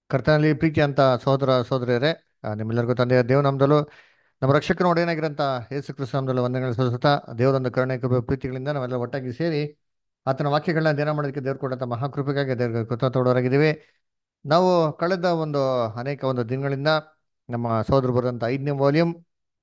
ಕರ್ತನಲ್ಲಿ ಪ್ರೀತಿ ಅಂತ ಸಹೋದರ ಸಹೋದರಿಯರೇ ಆ, ನಿಮ್ಮೆಲ್ಲರಿಗೂ ತಂದೆಯ ದೇವನಾಮದಲ್ಲೂ ನಮ್ಮ ರಕ್ಷಕನ ಒಡೆಯನಾಗಿರಂತ ಯೇಸು ಕ್ರಿಸ್ತ ನಾಮದಲ್ಲೂ ವಂದನೆಗಳು ಸಲ್ಲಿಸುತ್ತಾ ದೇವರೊಂದು ಕರುಣೆ ಕೃಪೆ ಪ್ರೀತಿಗಳಿಂದ ನಾವೆಲ್ಲ ಒಟ್ಟಾಗಿ ಸೇರಿ ಆತನ ವಾಕ್ಯಗಳನ್ನ ಧ್ಯಾನ ಮಾಡೋದಕ್ಕೆ ದೇವ್ರು ಕೊಟ್ಟಂತ ಮಹಾಕೃಪೆಗಾಗಿ ದೇವರಿಗೆ ಕೃತಜ್ಞರಾಗಿದ್ದೀವಿ ನಾವು ಕಳೆದ ಒಂದು ಅನೇಕ ಒಂದು ದಿನಗಳಿಂದ ನಮ್ಮ ಸಹೋದರು ಬರೆದಂಥ ಐದನೇ ವಾಲ್ಯೂಮ್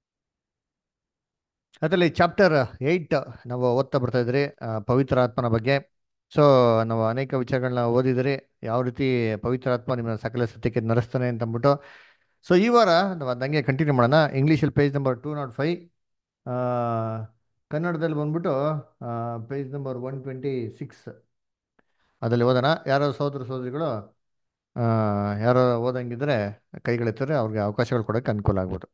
ಅದರಲ್ಲಿ ಚಾಪ್ಟರ್ ಏಯ್ಟ್ ನಾವು ಓದ್ತಾ ಬರ್ತಾ ಇದ್ರಿ ಆ, ಪವಿತ್ರ ಆತ್ಮನ ಬಗ್ಗೆ ಸೊ ನಾವು ಅನೇಕ ವಿಚಾರಗಳನ್ನ ಓದಿದ್ರಿ ಯಾವ ರೀತಿ ಪವಿತ್ರ ಆತ್ಮ ನಿಮ್ಮ ಸಕಲ ಸತ್ಯಕ್ಕೆ ನಡೆಸ್ತಾನೆ ಅಂತ ಅಂದ್ಬಿಟ್ಟು ಸೊ ಈ ವಾರ ನಾವು ಅದಂಗೆ ಕಂಟಿನ್ಯೂ ಮಾಡೋಣ ಇಂಗ್ಲೀಷಲ್ಲಿ page number two nought five ಕನ್ನಡದಲ್ಲಿ ಬಂದ್ಬಿಟ್ಟು page number one twenty six ಅದರಲ್ಲಿ ಓದೋಣ ಯಾರೋ ಸಹೋದರ ಸಹೋದರಿಗಳು ಆ, ಯಾರೋ ಓದಂಗಿದ್ರೆ ಕೈಗಳೆತ್ತಿದ್ರೆ ಅವ್ರಿಗೆ ಅವಕಾಶಗಳು ಕೊಡೋಕ್ಕೆ ಅನುಕೂಲ ಆಗ್ಬೋದು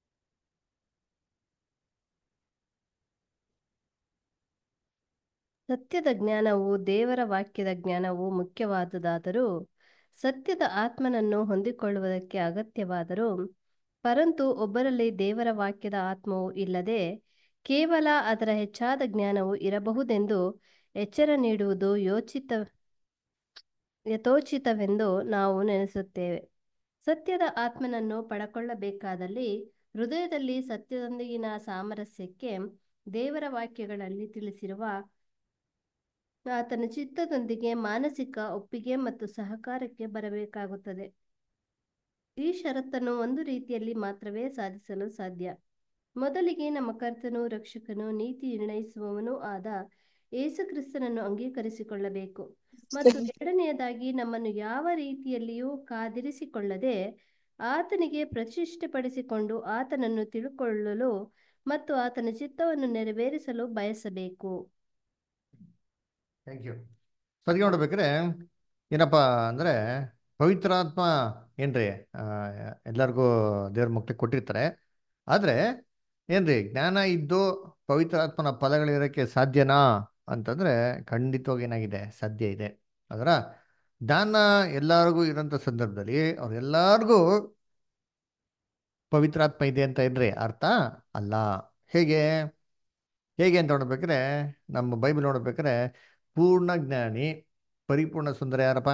ಸತ್ಯದ ಜ್ಞಾನವು ದೇವರ ವಾಕ್ಯದ ಜ್ಞಾನವು ಮುಖ್ಯವಾದುದಾದರೂ ಸತ್ಯದ ಆತ್ಮನನ್ನು ಹೊಂದಿಕೊಳ್ಳುವುದಕ್ಕೆ ಅಗತ್ಯವಾದರೂ ಪರಂತು ಒಬ್ಬರಲ್ಲಿ ದೇವರ ವಾಕ್ಯದ ಆತ್ಮವು ಇಲ್ಲದೆ ಕೇವಲ ಅದರ ಹೆಚ್ಚಾದ ಜ್ಞಾನವು ಇರಬಹುದೆಂದು ಎಚ್ಚರ ನೀಡುವುದು ಯೋಚಿತ ಯಥೋಚಿತವೆಂದು ನಾವು ನೆನೆಸುತ್ತೇವೆ ಸತ್ಯದ ಆತ್ಮನನ್ನು ಪಡಕೊಳ್ಳಬೇಕಾದಲ್ಲಿ ಹೃದಯದಲ್ಲಿ ಸತ್ಯದೊಂದಿಗಿನ ಸಾಮರಸ್ಯಕ್ಕೆ ದೇವರ ವಾಕ್ಯಗಳಲ್ಲಿ ತಿಳಿಸಿರುವ ಆತನ ಚಿತ್ತದೊಂದಿಗೆ ಮಾನಸಿಕ ಒಪ್ಪಿಗೆ ಮತ್ತು ಸಹಕಾರಕ್ಕೆ ಬರಬೇಕಾಗುತ್ತದೆ ಈ ಷರತ್ತನ್ನು ಒಂದು ರೀತಿಯಲ್ಲಿ ಮಾತ್ರವೇ ಸಾಧಿಸಲು ಸಾಧ್ಯ ಮೊದಲಿಗೆ ನಮ್ಮ ಕರ್ತನು ರಕ್ಷಕನು ನೀತಿ ನಿರ್ಣಯಿಸುವವನೂ ಆದ ಯೇಸುಕ್ರಿಸ್ತನನ್ನು ಅಂಗೀಕರಿಸಿಕೊಳ್ಳಬೇಕು ಮತ್ತು ಎರಡನೆಯದಾಗಿ ನಮ್ಮನ್ನು ಯಾವ ರೀತಿಯಲ್ಲಿಯೂ ಕಾದಿರಿಸಿಕೊಳ್ಳದೆ ಆತನಿಗೆ ಪ್ರತಿಷ್ಠೆಪಡಿಸಿಕೊಂಡು ಆತನನ್ನು ತಿಳುಕೊಳ್ಳಲು ಮತ್ತು ಆತನ ಚಿತ್ತವನ್ನು ನೆರವೇರಿಸಲು ಬಯಸಬೇಕು ಥ್ಯಾಂಕ್ ಯು ಸದ್ಯ ನೋಡ್ಬೇಕಾದ್ರೆ ಏನಪ್ಪ ಅಂದರೆ ಪವಿತ್ರಾತ್ಮ ಏನ್ರಿ ಆ, ಎಲ್ಲರಿಗೂ ದೇವ್ರ ಮಕ್ಳಿಗೆ ಕೊಟ್ಟಿರ್ತಾರೆ ಆದರೆ ಏನ್ರಿ ಜ್ಞಾನ ಇದ್ದು ಪವಿತ್ರಾತ್ಮನ ಫಲಗಳಿರೋಕ್ಕೆ ಸಾಧ್ಯನಾ ಅಂತಂದ್ರೆ ಖಂಡಿತವಾಗಿ ಏನಾಗಿದೆ ಸಾಧ್ಯ ಇದೆ ಅದರ ಜ್ಞಾನ ಎಲ್ಲರಿಗೂ ಇರೋಂಥ ಸಂದರ್ಭದಲ್ಲಿ ಅವ್ರೆಲ್ಲರಿಗೂ ಪವಿತ್ರಾತ್ಮ ಇದೆ ಅಂತ ಇದ್ರೆ ಅರ್ಥ ಅಲ್ಲ ಹೇಗೆ ಹೇಗೆ ಅಂತ ನೋಡ್ಬೇಕಾದ್ರೆ ನಮ್ಮ ಬೈಬಲ್ ನೋಡ್ಬೇಕಾದ್ರೆ ಪೂರ್ಣ ಜ್ಞಾನಿ ಪರಿಪೂರ್ಣ ಸುಂದರ ಯಾರಪ್ಪ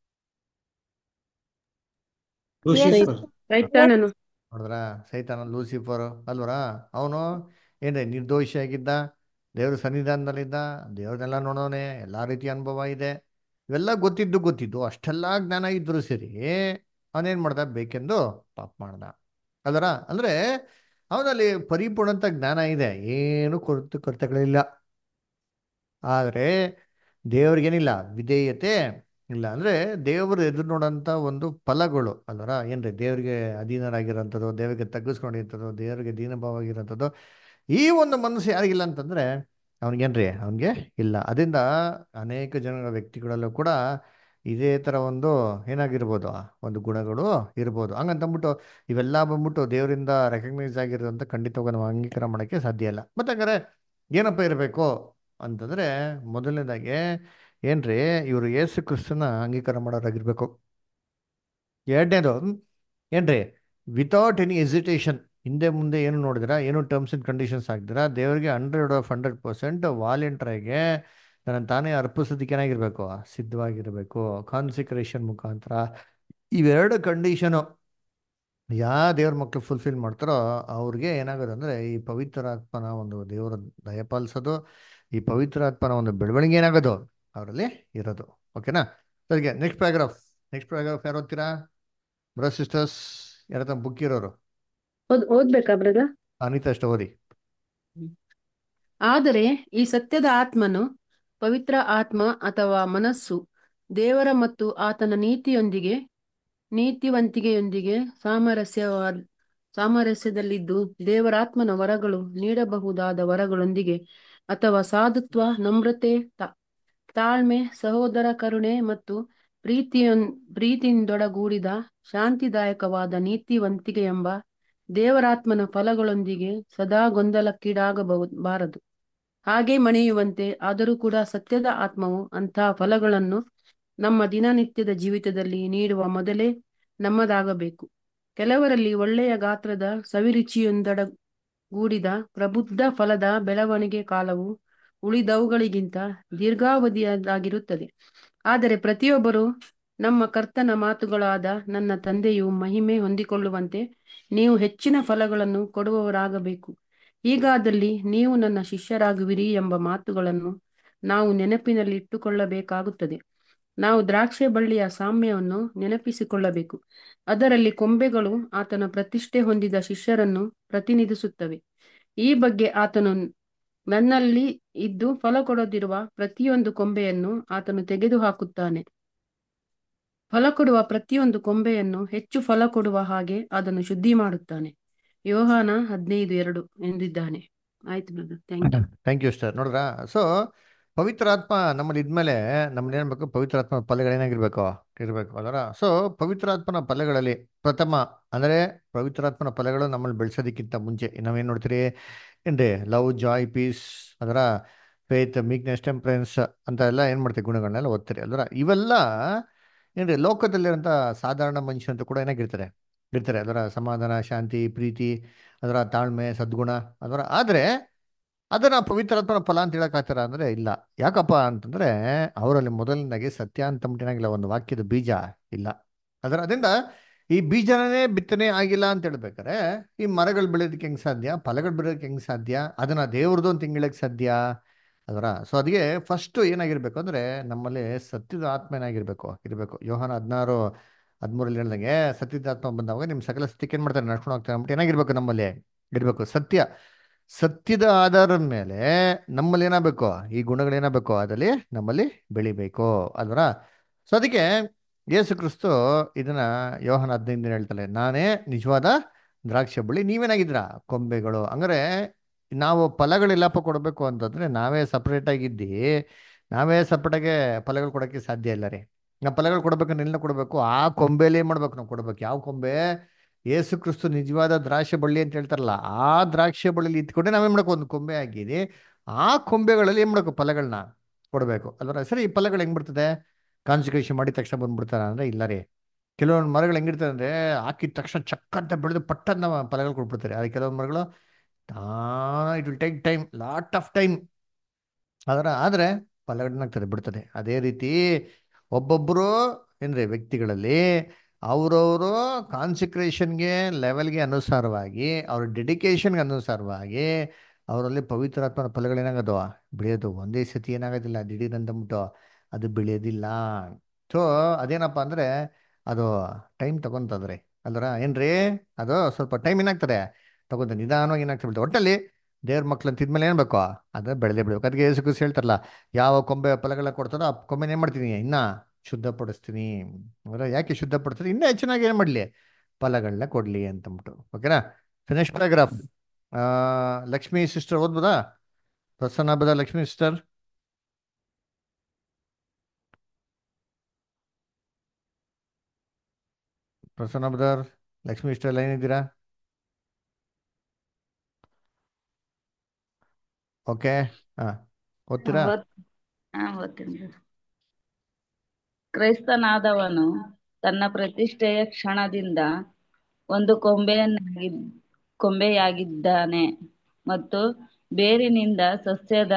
ಲೂಸಿಫರ್ ಸೈತಾನನು ನೋಡಿದ್ರ ಸೈತಾನ ಲೂಸಿಫರ್ ಅಲ್ವರ ಅವನು ಏನ್ರಿ ನಿರ್ದೋಷಿಯಾಗಿದ್ದ ದೇವ್ರ ಸನ್ನಿಧಾನದಲ್ಲಿದ್ದ ದೇವ್ರನ್ನೆಲ್ಲ ನೋಡೋನೆ ಎಲ್ಲ ರೀತಿಯ ಅನುಭವ ಇದೆ ಇವೆಲ್ಲ ಗೊತ್ತಿದ್ದು ಗೊತ್ತಿದ್ದು ಅಷ್ಟೆಲ್ಲ ಜ್ಞಾನ ಇದ್ರು ಸರಿ ಅವನೇನ್ ಮಾಡ್ದ ಬೇಕೆಂದು ಪಾಪ ಮಾಡ್ದ ಅಲ್ವರ ಅಂದ್ರೆ ಅವನಲ್ಲಿ ಪರಿಪೂರ್ಣಂತ ಜ್ಞಾನ ಇದೆ ಏನು ಕೊರತೆ ಕೊರತೆಗಳಿಲ್ಲ ಆದರೆ ದೇವ್ರಿಗೇನಿಲ್ಲ ವಿಧೇಯತೆ ಇಲ್ಲ ಅಂದ್ರೆ ದೇವರು ಎದುರು ನೋಡೋಂಥ ಒಂದು ಫಲಗಳು ಅಲ್ವರ ಏನ್ರಿ ದೇವರಿಗೆ ಅಧೀನರಾಗಿರೋಂಥದ್ದು ದೇವರಿಗೆ ತಗ್ಗಿಸ್ಕೊಂಡಿರೋಂಥದ್ದು ದೇವರಿಗೆ ದೀನಭಾವ ಆಗಿರೋಂಥದ್ದು ಈ ಒಂದು ಮನಸ್ಸು ಯಾರಿಗಿಲ್ಲ ಅಂತಂದ್ರೆ ಅವನಿಗೇನ್ರಿ ಅವನಿಗೆ ಇಲ್ಲ ಅದರಿಂದ ಅನೇಕ ಜನಗಳ ವ್ಯಕ್ತಿಗಳಲ್ಲೂ ಕೂಡ ಇದೇ ಥರ ಒಂದು ಏನಾಗಿರ್ಬೋದು ಆ ಒಂದು ಗುಣಗಳು ಇರ್ಬೋದು ಹಂಗಂತಂದ್ಬಿಟ್ಟು ಇವೆಲ್ಲ ಬಂದ್ಬಿಟ್ಟು ದೇವರಿಂದ ರೆಕಗ್ನೈಸ್ ಆಗಿರೋದಂತ ಖಂಡಿತವಾಗಿ ನಾವು ಅಂಗೀಕಾರ ಮಾಡೋಕ್ಕೆ ಸಾಧ್ಯ ಇಲ್ಲ ಮತ್ತೆ ಹಂಗಾರೆ ಏನಪ್ಪ ಇರಬೇಕು ಅಂತಂದ್ರೆ ಮೊದಲನೇದಾಗಿ ಏನ್ರಿ ಇವರು ಯೇಸು ಕ್ರಿಸ್ತನ ಅಂಗೀಕಾರ ಮಾಡೋರಾಗಿರ್ಬೇಕು ಎರಡನೇದು ಏನ್ರಿ ವಿತೌಟ್ ಎನಿ ಎಸಿಟೇಷನ್ ಹಿಂದೆ ಮುಂದೆ ಏನು ನೋಡಿದಿರಾ ಏನು ಟರ್ಮ್ಸ್ ಅಂಡ್ ಕಂಡೀಷನ್ಸ್ ಹಾಕ್ದಿರಾ ದೇವರಿಗೆ ಹಂಡ್ರೆಡ್ ಆಫ್ ಹಂಡ್ರೆಡ್ ಪರ್ಸೆಂಟ್ ವಾಲೆಂಟ್ರಾಗೆ ನನ್ನ ತಾನೇ ಅರ್ಪಿಸೋದಕ್ಕೆ ಏನಾಗಿರ್ಬೇಕು ಸಿದ್ಧವಾಗಿರಬೇಕು ಕಾನ್ಸಿಕ್ರೇಷನ್ ಮುಖಾಂತರ ಇವೆರಡು ಕಂಡೀಷನು ಯಾವ ದೇವ್ರ ಮಕ್ಳು ಫುಲ್ಫಿಲ್ ಮಾಡ್ತಾರೋ ಅವ್ರಿಗೆ ಏನಾಗೋದು ಅಂದರೆ ಈ ಪವಿತ್ರಾತ್ಮನ ಒಂದು ದೇವರ ದಯಪಾಲಿಸೋದು ಈ ಪವಿತ್ರಾತ್ಮನ ಒಂದು ಬೆಳವಣಿಗೆ ಏನಾಗೋದು ಅವರಲ್ಲಿ ಇರೋದು ಓಕೆನಾ ಸರಿಗೆ ನೆಕ್ಸ್ಟ್ ಪ್ಯಾರಾಗ್ರಾಫ್ ನೆಕ್ಸ್ಟ್ ಪ್ಯಾರಾಗ್ರಾಫ್ ಯಾರು ಓದ್ತೀರಾ ಬ್ರದರ್ ಸಿಸ್ಟರ್ಸ್ ಯಾರ ಬುಕ್ ಇರೋರು ಓದ್ ಓದ್ಬೇಕಾ ಬ್ರದರ್ ಅನಿತಾ ಅಷ್ಟು ಓದಿ ಆದರೆ ಈ ಸತ್ಯದ ಆತ್ಮನು ಪವಿತ್ರ ಆತ್ಮ ಅಥವಾ ಮನಸ್ಸು ದೇವರ ಮತ್ತು ಆತನ ನೀತಿಯೊಂದಿಗೆ ನೀತಿವಂತಿಕೆಯೊಂದಿಗೆ ಸಾಮರಸ್ಯವಾದ ಸಾಮರಸ್ಯದಲ್ಲಿದ್ದು ದೇವರಾತ್ಮನ ವರಗಳು ನೀಡಬಹುದಾದ ವರಗಳೊಂದಿಗೆ ಅಥವಾ ಸಾಧುತ್ವ ನಮ್ರತೆ ತಾ- ತಾಳ್ಮೆ ಸಹೋದರ ಕರುಣೆ ಮತ್ತು ಪ್ರೀತಿಯೊನ್ ಪ್ರೀತಿಯಿಂದೊಡಗೂಡಿದ ಶಾಂತಿದಾಯಕವಾದ ನೀತಿವಂತಿಕೆ ಎಂಬ ದೇವರಾತ್ಮನ ಫಲಗಳೊಂದಿಗೆ ಸದಾ ಗೊಂದಲಕ್ಕೀಡಾಗಬಹುದು ಬಾರದು ಹಾಗೆ ಮಣಿಯುವಂತೆ ಆದರೂ ಕೂಡ ಸತ್ಯದ ಆತ್ಮವು ಅಂತಹ ಫಲಗಳನ್ನು ನಮ್ಮ ದಿನನಿತ್ಯದ ಜೀವಿತದಲ್ಲಿ ನೀಡುವ ಮೊದಲೇ ನಮ್ಮದಾಗಬೇಕು ಕೆಲವರಲ್ಲಿ ಒಳ್ಳೆಯ ಗಾತ್ರದ ಸವಿರುಚಿಯೊಂದೊಡಗೂಡಿದ ಪ್ರಬುದ್ಧ ಫಲದ ಬೆಳವಣಿಗೆ ಕಾಲವು ಉಳಿದವುಗಳಿಗಿಂತ ದೀರ್ಘಾವಧಿಯದಾಗಿರುತ್ತದೆ ಆದರೆ ಪ್ರತಿಯೊಬ್ಬರು ನಮ್ಮ ಕರ್ತನ ಮಾತುಗಳಾದ ನನ್ನ ತಂದೆಯು ಮಹಿಮೆ ಹೊಂದಿಕೊಳ್ಳುವಂತೆ ನೀವು ಹೆಚ್ಚಿನ ಫಲಗಳನ್ನು ಕೊಡುವವರಾಗಬೇಕು ಹೀಗಾದಲ್ಲಿ ನೀವು ನನ್ನ ಶಿಷ್ಯರಾಗುವಿರಿ ಎಂಬ ಮಾತುಗಳನ್ನು ನಾವು ನೆನಪಿನಲ್ಲಿ ಇಟ್ಟುಕೊಳ್ಳಬೇಕಾಗುತ್ತದೆ ನಾವು ದ್ರಾಕ್ಷೆ ಬಳ್ಳಿಯ ಸಾಮ್ಯವನ್ನು ನೆನಪಿಸಿಕೊಳ್ಳಬೇಕು ಅದರಲ್ಲಿ ಕೊಂಬೆಗಳು ಆತನ ಪ್ರತಿಷ್ಠೆ ಹೊಂದಿದ ಶಿಷ್ಯರನ್ನು ಪ್ರತಿನಿಧಿಸುತ್ತವೆ ಈ ಬಗ್ಗೆ ಆತನು ನನ್ನಲ್ಲಿ ಇದ್ದು ಫಲ ಕೊಡದಿರುವ ಪ್ರತಿಯೊಂದು ಕೊಂಬೆಯನ್ನು ಆತನು ತೆಗೆದುಹಾಕುತ್ತಾನೆ ಫಲ ಕೊಡುವ ಪ್ರತಿಯೊಂದು ಕೊಂಬೆಯನ್ನು ಹೆಚ್ಚು ಫಲ ಕೊಡುವ ಹಾಗೆ ಅದನ್ನು ಶುದ್ಧಿ ಮಾಡುತ್ತಾನೆ ಯೋಹಾನ ಹದಿನೈದು ಎರಡು ಎಂದಿದ್ದಾನೆ ಆಯ್ತು brother thank you thank you sir ನೋಡ್ರಾ ಸೊ ಪವಿತ್ರಾತ್ಮ ನಮ್ಮಲ್ಲಿ ಇದ್ಮೇಲೆ ನಮ್ಮಲ್ಲಿ ಏನ್ಬೇಕು ಪವಿತ್ರಾತ್ಮ ಫಲಗಳೇನಾಗಿರ್ಬೇಕು ಇರಬೇಕು ಅದರ ಸೊ ಪವಿತ್ರಾತ್ಮನ ಫಲಗಳಲ್ಲಿ ಪ್ರಥಮ ಅಂದರೆ ಪವಿತ್ರಾತ್ಮನ ಫಲಗಳು ನಮ್ಮಲ್ಲಿ ಬೆಳೆಸೋದಕ್ಕಿಂತ ಮುಂಚೆ ನಾವೇನು ನೋಡ್ತೀರಿ ಏನ್ರಿ ಲವ್ ಜಾಯ್ ಪೀಸ್ ಅದರ ಫೇತ್ ಮೀಕ್ನೆಸ್ ಟೆಂಪ್ರೆನ್ಸ್ ಅಂತ ಎಲ್ಲ ಏನು ಮಾಡ್ತೀವಿ ಗುಣಗಳನ್ನೆಲ್ಲ ಓದ್ತೀರಿ ಅಲ್ವರ ಇವೆಲ್ಲ ಏನ್ರಿ ಲೋಕದಲ್ಲಿರೋಂಥ ಸಾಧಾರಣ ಮನುಷ್ಯ ಅಂತ ಕೂಡ ಏನಾಗಿರ್ತಾರೆ ಇರ್ತಾರೆ ಅದರ ಸಮಾಧಾನ ಶಾಂತಿ ಪ್ರೀತಿ ಅದರ ತಾಳ್ಮೆ ಸದ್ಗುಣ ಅದರ ಆದರೆ ಅದನ್ನ ಪವಿತ್ರಾತ್ಮನ ಫಲ ಅಂತ ಹೇಳಕ್ಕಾಗ್ತಾರ ಅಂದ್ರೆ ಇಲ್ಲ ಯಾಕಪ್ಪ ಅಂತಂದ್ರೆ ಅವರಲ್ಲಿ ಮೊದಲನೇದಾಗಿ ಸತ್ಯ ಅಂತ ಏನಾಗಿಲ್ಲ ಒಂದು ವಾಕ್ಯದ ಬೀಜ ಇಲ್ಲ ಅದರ ಅದರಿಂದ ಈ ಬೀಜನೇ ಬಿತ್ತನೆ ಆಗಿಲ್ಲ ಅಂತ ಹೇಳ್ಬೇಕಾರೆ ಈ ಮರಗಳು ಬೆಳೆಯೋದಕ್ಕೆ ಹೆಂಗ್ ಸಾಧ್ಯ ಫಲಗಳು ಬೆಳೆಯೋದಕ್ಕೆ ಹೆಂಗ್ ಸಾಧ್ಯ ಅದನ್ನ ದೇವ್ರದ್ದು ಅಂತ ಹಿಂಗ್ ಸಾಧ್ಯ ಅದರ ಸೊ ಅದಕ್ಕೆ ಫಸ್ಟ್ ಏನಾಗಿರ್ಬೇಕು ಅಂದ್ರೆ ನಮ್ಮಲ್ಲಿ ಸತ್ಯದ ಆತ್ಮ ಏನಾಗಿರ್ಬೇಕು ಇರಬೇಕು ಯೋಹಾನ ಹದಿನಾರು ಹದಿಮೂರಲ್ಲಿ ಹೇಳ್ದಂಗೆ ಸತ್ಯದ ಆತ್ಮ ಬಂದವಾಗ ನಿಮ್ ಸಕಲ ಸತ್ಯಕ್ಕೆ ಏನ್ ಮಾಡ್ತಾರೆ ನಡ್ಕೊಂಡು ಹೋಗ್ತಾರೆ ಅಂದ್ಬಿಟ್ಟು ಏನಾಗಿರ್ಬೇಕು ನಮ್ಮಲ್ಲಿ ಇರ್ಬೇಕು ಸತ್ಯ ಸತ್ಯದ ಆಧಾರದ ಮೇಲೆ ನಮ್ಮಲ್ಲಿ ಏನಾಗಬೇಕು ಈ ಗುಣಗಳು ಏನಾಗಬೇಕು ಅದರಲ್ಲಿ ನಮ್ಮಲ್ಲಿ ಬೆಳಿಬೇಕು ಅಲ್ವರ ಸೊ ಅದಕ್ಕೆ ಯೇಸು ಕ್ರಿಸ್ತು ಇದನ್ನ ಯೋಹನ ಹದಿನೈದು ದಿನ ಹೇಳ್ತಾನೆ ನಾನೇ ನಿಜವಾದ ದ್ರಾಕ್ಷಿ ಬಳ್ಳಿ ನೀವೇನಾಗಿದ್ದೀರಾ ಕೊಂಬೆಗಳು ಹಂಗಾರೆ ನಾವು ಫಲಗಳಿಲ್ಲಪ್ಪ ಕೊಡಬೇಕು ಅಂತಂದ್ರೆ ನಾವೇ ಸಪ್ರೇಟ್ ಆಗಿದ್ದಿ ನಾವೇ ಸಪ್ರೇಟಾಗೆ ಫಲಗಳು ಕೊಡೋಕ್ಕೆ ಸಾಧ್ಯ ಇಲ್ಲ ರೀ ನಾವು ಫಲಗಳು ಕೊಡ್ಬೇಕಂದ್ರೆ ಎಲ್ಲ ಕೊಡಬೇಕು ಆ ಕೊಂಬೆಲಿ ಏನು ಮಾಡ್ಬೇಕು ನಾವು ಕೊಡ್ಬೇಕು ಯಾವ ಕೊಂಬೆ ಏಸು ಕ್ರಿಸ್ತು ನಿಜವಾದ ದ್ರಾಕ್ಷಿ ಬಳ್ಳಿ ಅಂತ ಹೇಳ್ತಾರಲ್ಲ ಆ ದ್ರಾಕ್ಷಿ ಬಳ್ಳಿಲಿ ಇತ್ಕೊಂಡೆ ನಾವೇನ್ ಮಾಡಬೇಕು ಒಂದು ಕೊಂಬೆ ಹಾಕಿದಿ ಆ ಕೊಂಬೆಗಳಲ್ಲಿ ಏನ್ ಮಾಡಬೇಕು ಫಲಗಳನ್ನ ಕೊಡಬೇಕು ಅಲ್ವರ ಸರಿ ಈ ಫಲಗಳು ಹೆಂಗ್ ಬರ್ತದೆ ಕಾನ್ಸಿಕ್ರೇಷನ್ ಮಾಡಿದ ತಕ್ಷಣ ಬಂದ್ಬಿಡ್ತಾರ ಅಂದ್ರೆ ಇಲ್ಲ ರೀ ಕೆಲವೊಂದು ಮರಗಳು ಹೆಂಗಿರ್ತದೆ ಅಂದ್ರೆ ಹಾಕಿದ ತಕ್ಷಣ ಚಕ್ಕ ಅಂತ ಬೆಳೆದು ಪಟ್ಟನ್ನ ಫಲಗಳು ಕೊಟ್ಬಿಡ್ತಾರೆ ಅದಕ್ಕೆ ಕೆಲವೊಂದು ಮರಗಳು it will take time lot of time ಅದರ ಆದರೆ ಫಲಗಳನ್ನಾಗ್ತದೆ ಬಿಡ್ತದೆ ಅದೇ ರೀತಿ ಒಬ್ಬೊಬ್ಬರು ಏನ್ರಿ ವ್ಯಕ್ತಿಗಳಲ್ಲಿ ಅವರವರು ಕಾನ್ಸಿಕ್ರೇಷನ್ಗೆ ಲೆವೆಲ್ಗೆ ಅನುಸಾರವಾಗಿ ಅವ್ರ ಡೆಡಿಕೇಶನ್ಗೆ ಅನುಸಾರವಾಗಿ ಅವರಲ್ಲಿ ಪವಿತ್ರಾತ್ಮನ ಫಲಗಳೇನಾಗದವ ಬೆಳೆಯೋದು ಒಂದೇ ಸತಿ ಏನಾಗೋದಿಲ್ಲ ದಿಢೀರ್ ಅಂತಂದ್ಬಿಟ್ಟು ಅದು ಬೆಳೆಯೋದಿಲ್ಲ ಸೊ ಅದೇನಪ್ಪ ಅಂದರೆ ಅದು ಟೈಮ್ ತಗೊಂತದ್ರಿ ಅಲ್ವರ ಏನ್ರಿ ಅದು ಸ್ವಲ್ಪ ಟೈಮ್ ಏನಾಗ್ತದೆ ತಗೊಂತ ನಿಧಾನವಾಗಿ ಏನಾಗ್ತದೆ ಒಟ್ಟಲ್ಲಿ ದೇವ್ರ ಮಕ್ಳು ಅಂತ ಇದ್ಮೇಲೆ ಏನ್ ಬೇಕು ಅದು ಬೆಳೆದೇ ಬಿಡ್ಬೇಕು ಅದಕ್ಕೆ ಯೇಸು ಕ್ರಿಸ್ತ ಹೇಳ್ತಾರಲ್ಲ ಯಾವ ಕೊಂಬೆ ಫಲಗಳ ಕೊಡ್ತಾರೋ ಆ ಕೊಂಬೆನ ಏನ್ ಮಾಡ್ತೀನಿ ಇನ್ನ ಶುದ್ಧಪಡಿಸ್ತೀನಿ ಅವರ ಯಾಕೆ ಶುದ್ಧಪಡಿಸ್ತೀನಿ ಇನ್ನೂ ಹೆಚ್ಚಿನಾಗಿ ಏನು ಮಾಡಲಿ ಫಲಗಳನ್ನ ಕೊಡಲಿ ಅಂತಂದ್ಬಿಟ್ಟು ಓಕೆನಾ ನೆಕ್ಸ್ಟ್ ಪ್ಯಾರಾಗ್ರಾಫ್ ಲಕ್ಷ್ಮೀ ಸಿಸ್ಟರ್ ಓದ್ಬೋದಾ ಪ್ರಸನ್ನ ಹಬ್ಬದ ಲಕ್ಷ್ಮೀ ಸಿಸ್ಟರ್ ಪ್ರಸನ್ನ ಹಬ್ಬದರ್ ಲಕ್ಷ್ಮೀ ಸಿಸ್ಟರ್ ಲೈನ್ ಇದ್ದೀರಾ ಓಕೆ ಹಾ ಓದ್ತೀರಾ ಹಾ ಓದ್ತೀನಿ ಕ್ರೈಸ್ತನಾದವನು ತನ್ನ ಪ್ರತಿಷ್ಠೆಯ ಕ್ಷಣದಿಂದ ಒಂದು ಕೊಂಬೆಯನ್ನಾಗಿ ಕೊಂಬೆಯಾಗಿದ್ದಾನೆ ಮತ್ತು ಬೇರಿನಿಂದ ಸಸ್ಯದ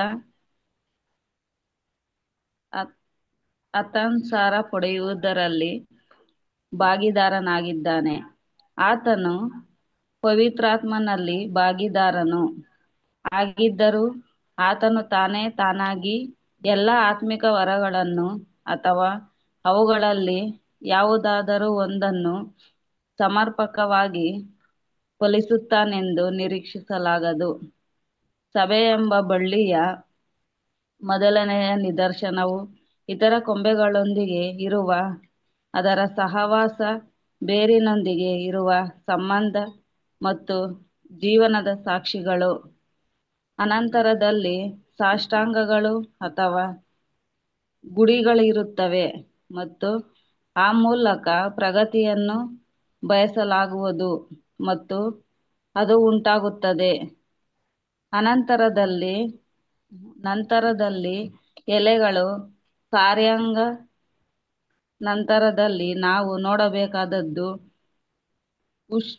ಅ- ಅತಾನುಸಾರ ಪಡೆಯುವುದರಲ್ಲಿ ಭಾಗಿದಾರನಾಗಿದ್ದಾನೆ ಆತನು ಪವಿತ್ರಾತ್ಮನಲ್ಲಿ ಭಾಗಿದಾರನು ಆಗಿದ್ದರೂ ಆತನು ತಾನೇ ತಾನಾಗಿ ಎಲ್ಲ ಆತ್ಮಿಕ ವರಗಳನ್ನು ಅಥವಾ ಅವುಗಳಲ್ಲಿ ಯಾವುದಾದರೂ ಒಂದನ್ನು ಸಮರ್ಪಕವಾಗಿ ಫಲಿಸುತ್ತಾನೆಂದು ನಿರೀಕ್ಷಿಸಲಾಗದು ಸಭೆಯೆಂಬ ಬಳ್ಳಿಯ ಮೊದಲನೆಯ ನಿದರ್ಶನವು ಇತರ ಕೊಂಬೆಗಳೊಂದಿಗೆ ಇರುವ ಅದರ ಸಹವಾಸ ಬೇರಿನೊಂದಿಗೆ ಇರುವ ಸಂಬಂಧ ಮತ್ತು ಜೀವನದ ಸಾಕ್ಷಿಗಳು ಅನಂತರದಲ್ಲಿ ಸಾಷ್ಟಾಂಗಗಳು ಅಥವಾ ಗುಡಿಗಳಿರುತ್ತವೆ ಮತ್ತು ಆ ಮೂಲಕ ಪ್ರಗತಿಯನ್ನು ಬಯಸಲಾಗುವುದು ಮತ್ತು ಅದು ಉಂಟಾಗುತ್ತದೆ ಅನಂತರದಲ್ಲಿ ನಂತರದಲ್ಲಿ ಎಲೆಗಳು ಕಾರ್ಯಾಂಗ ನಂತರದಲ್ಲಿ ನಾವು ನೋಡಬೇಕಾದದ್ದು ಪುಷ್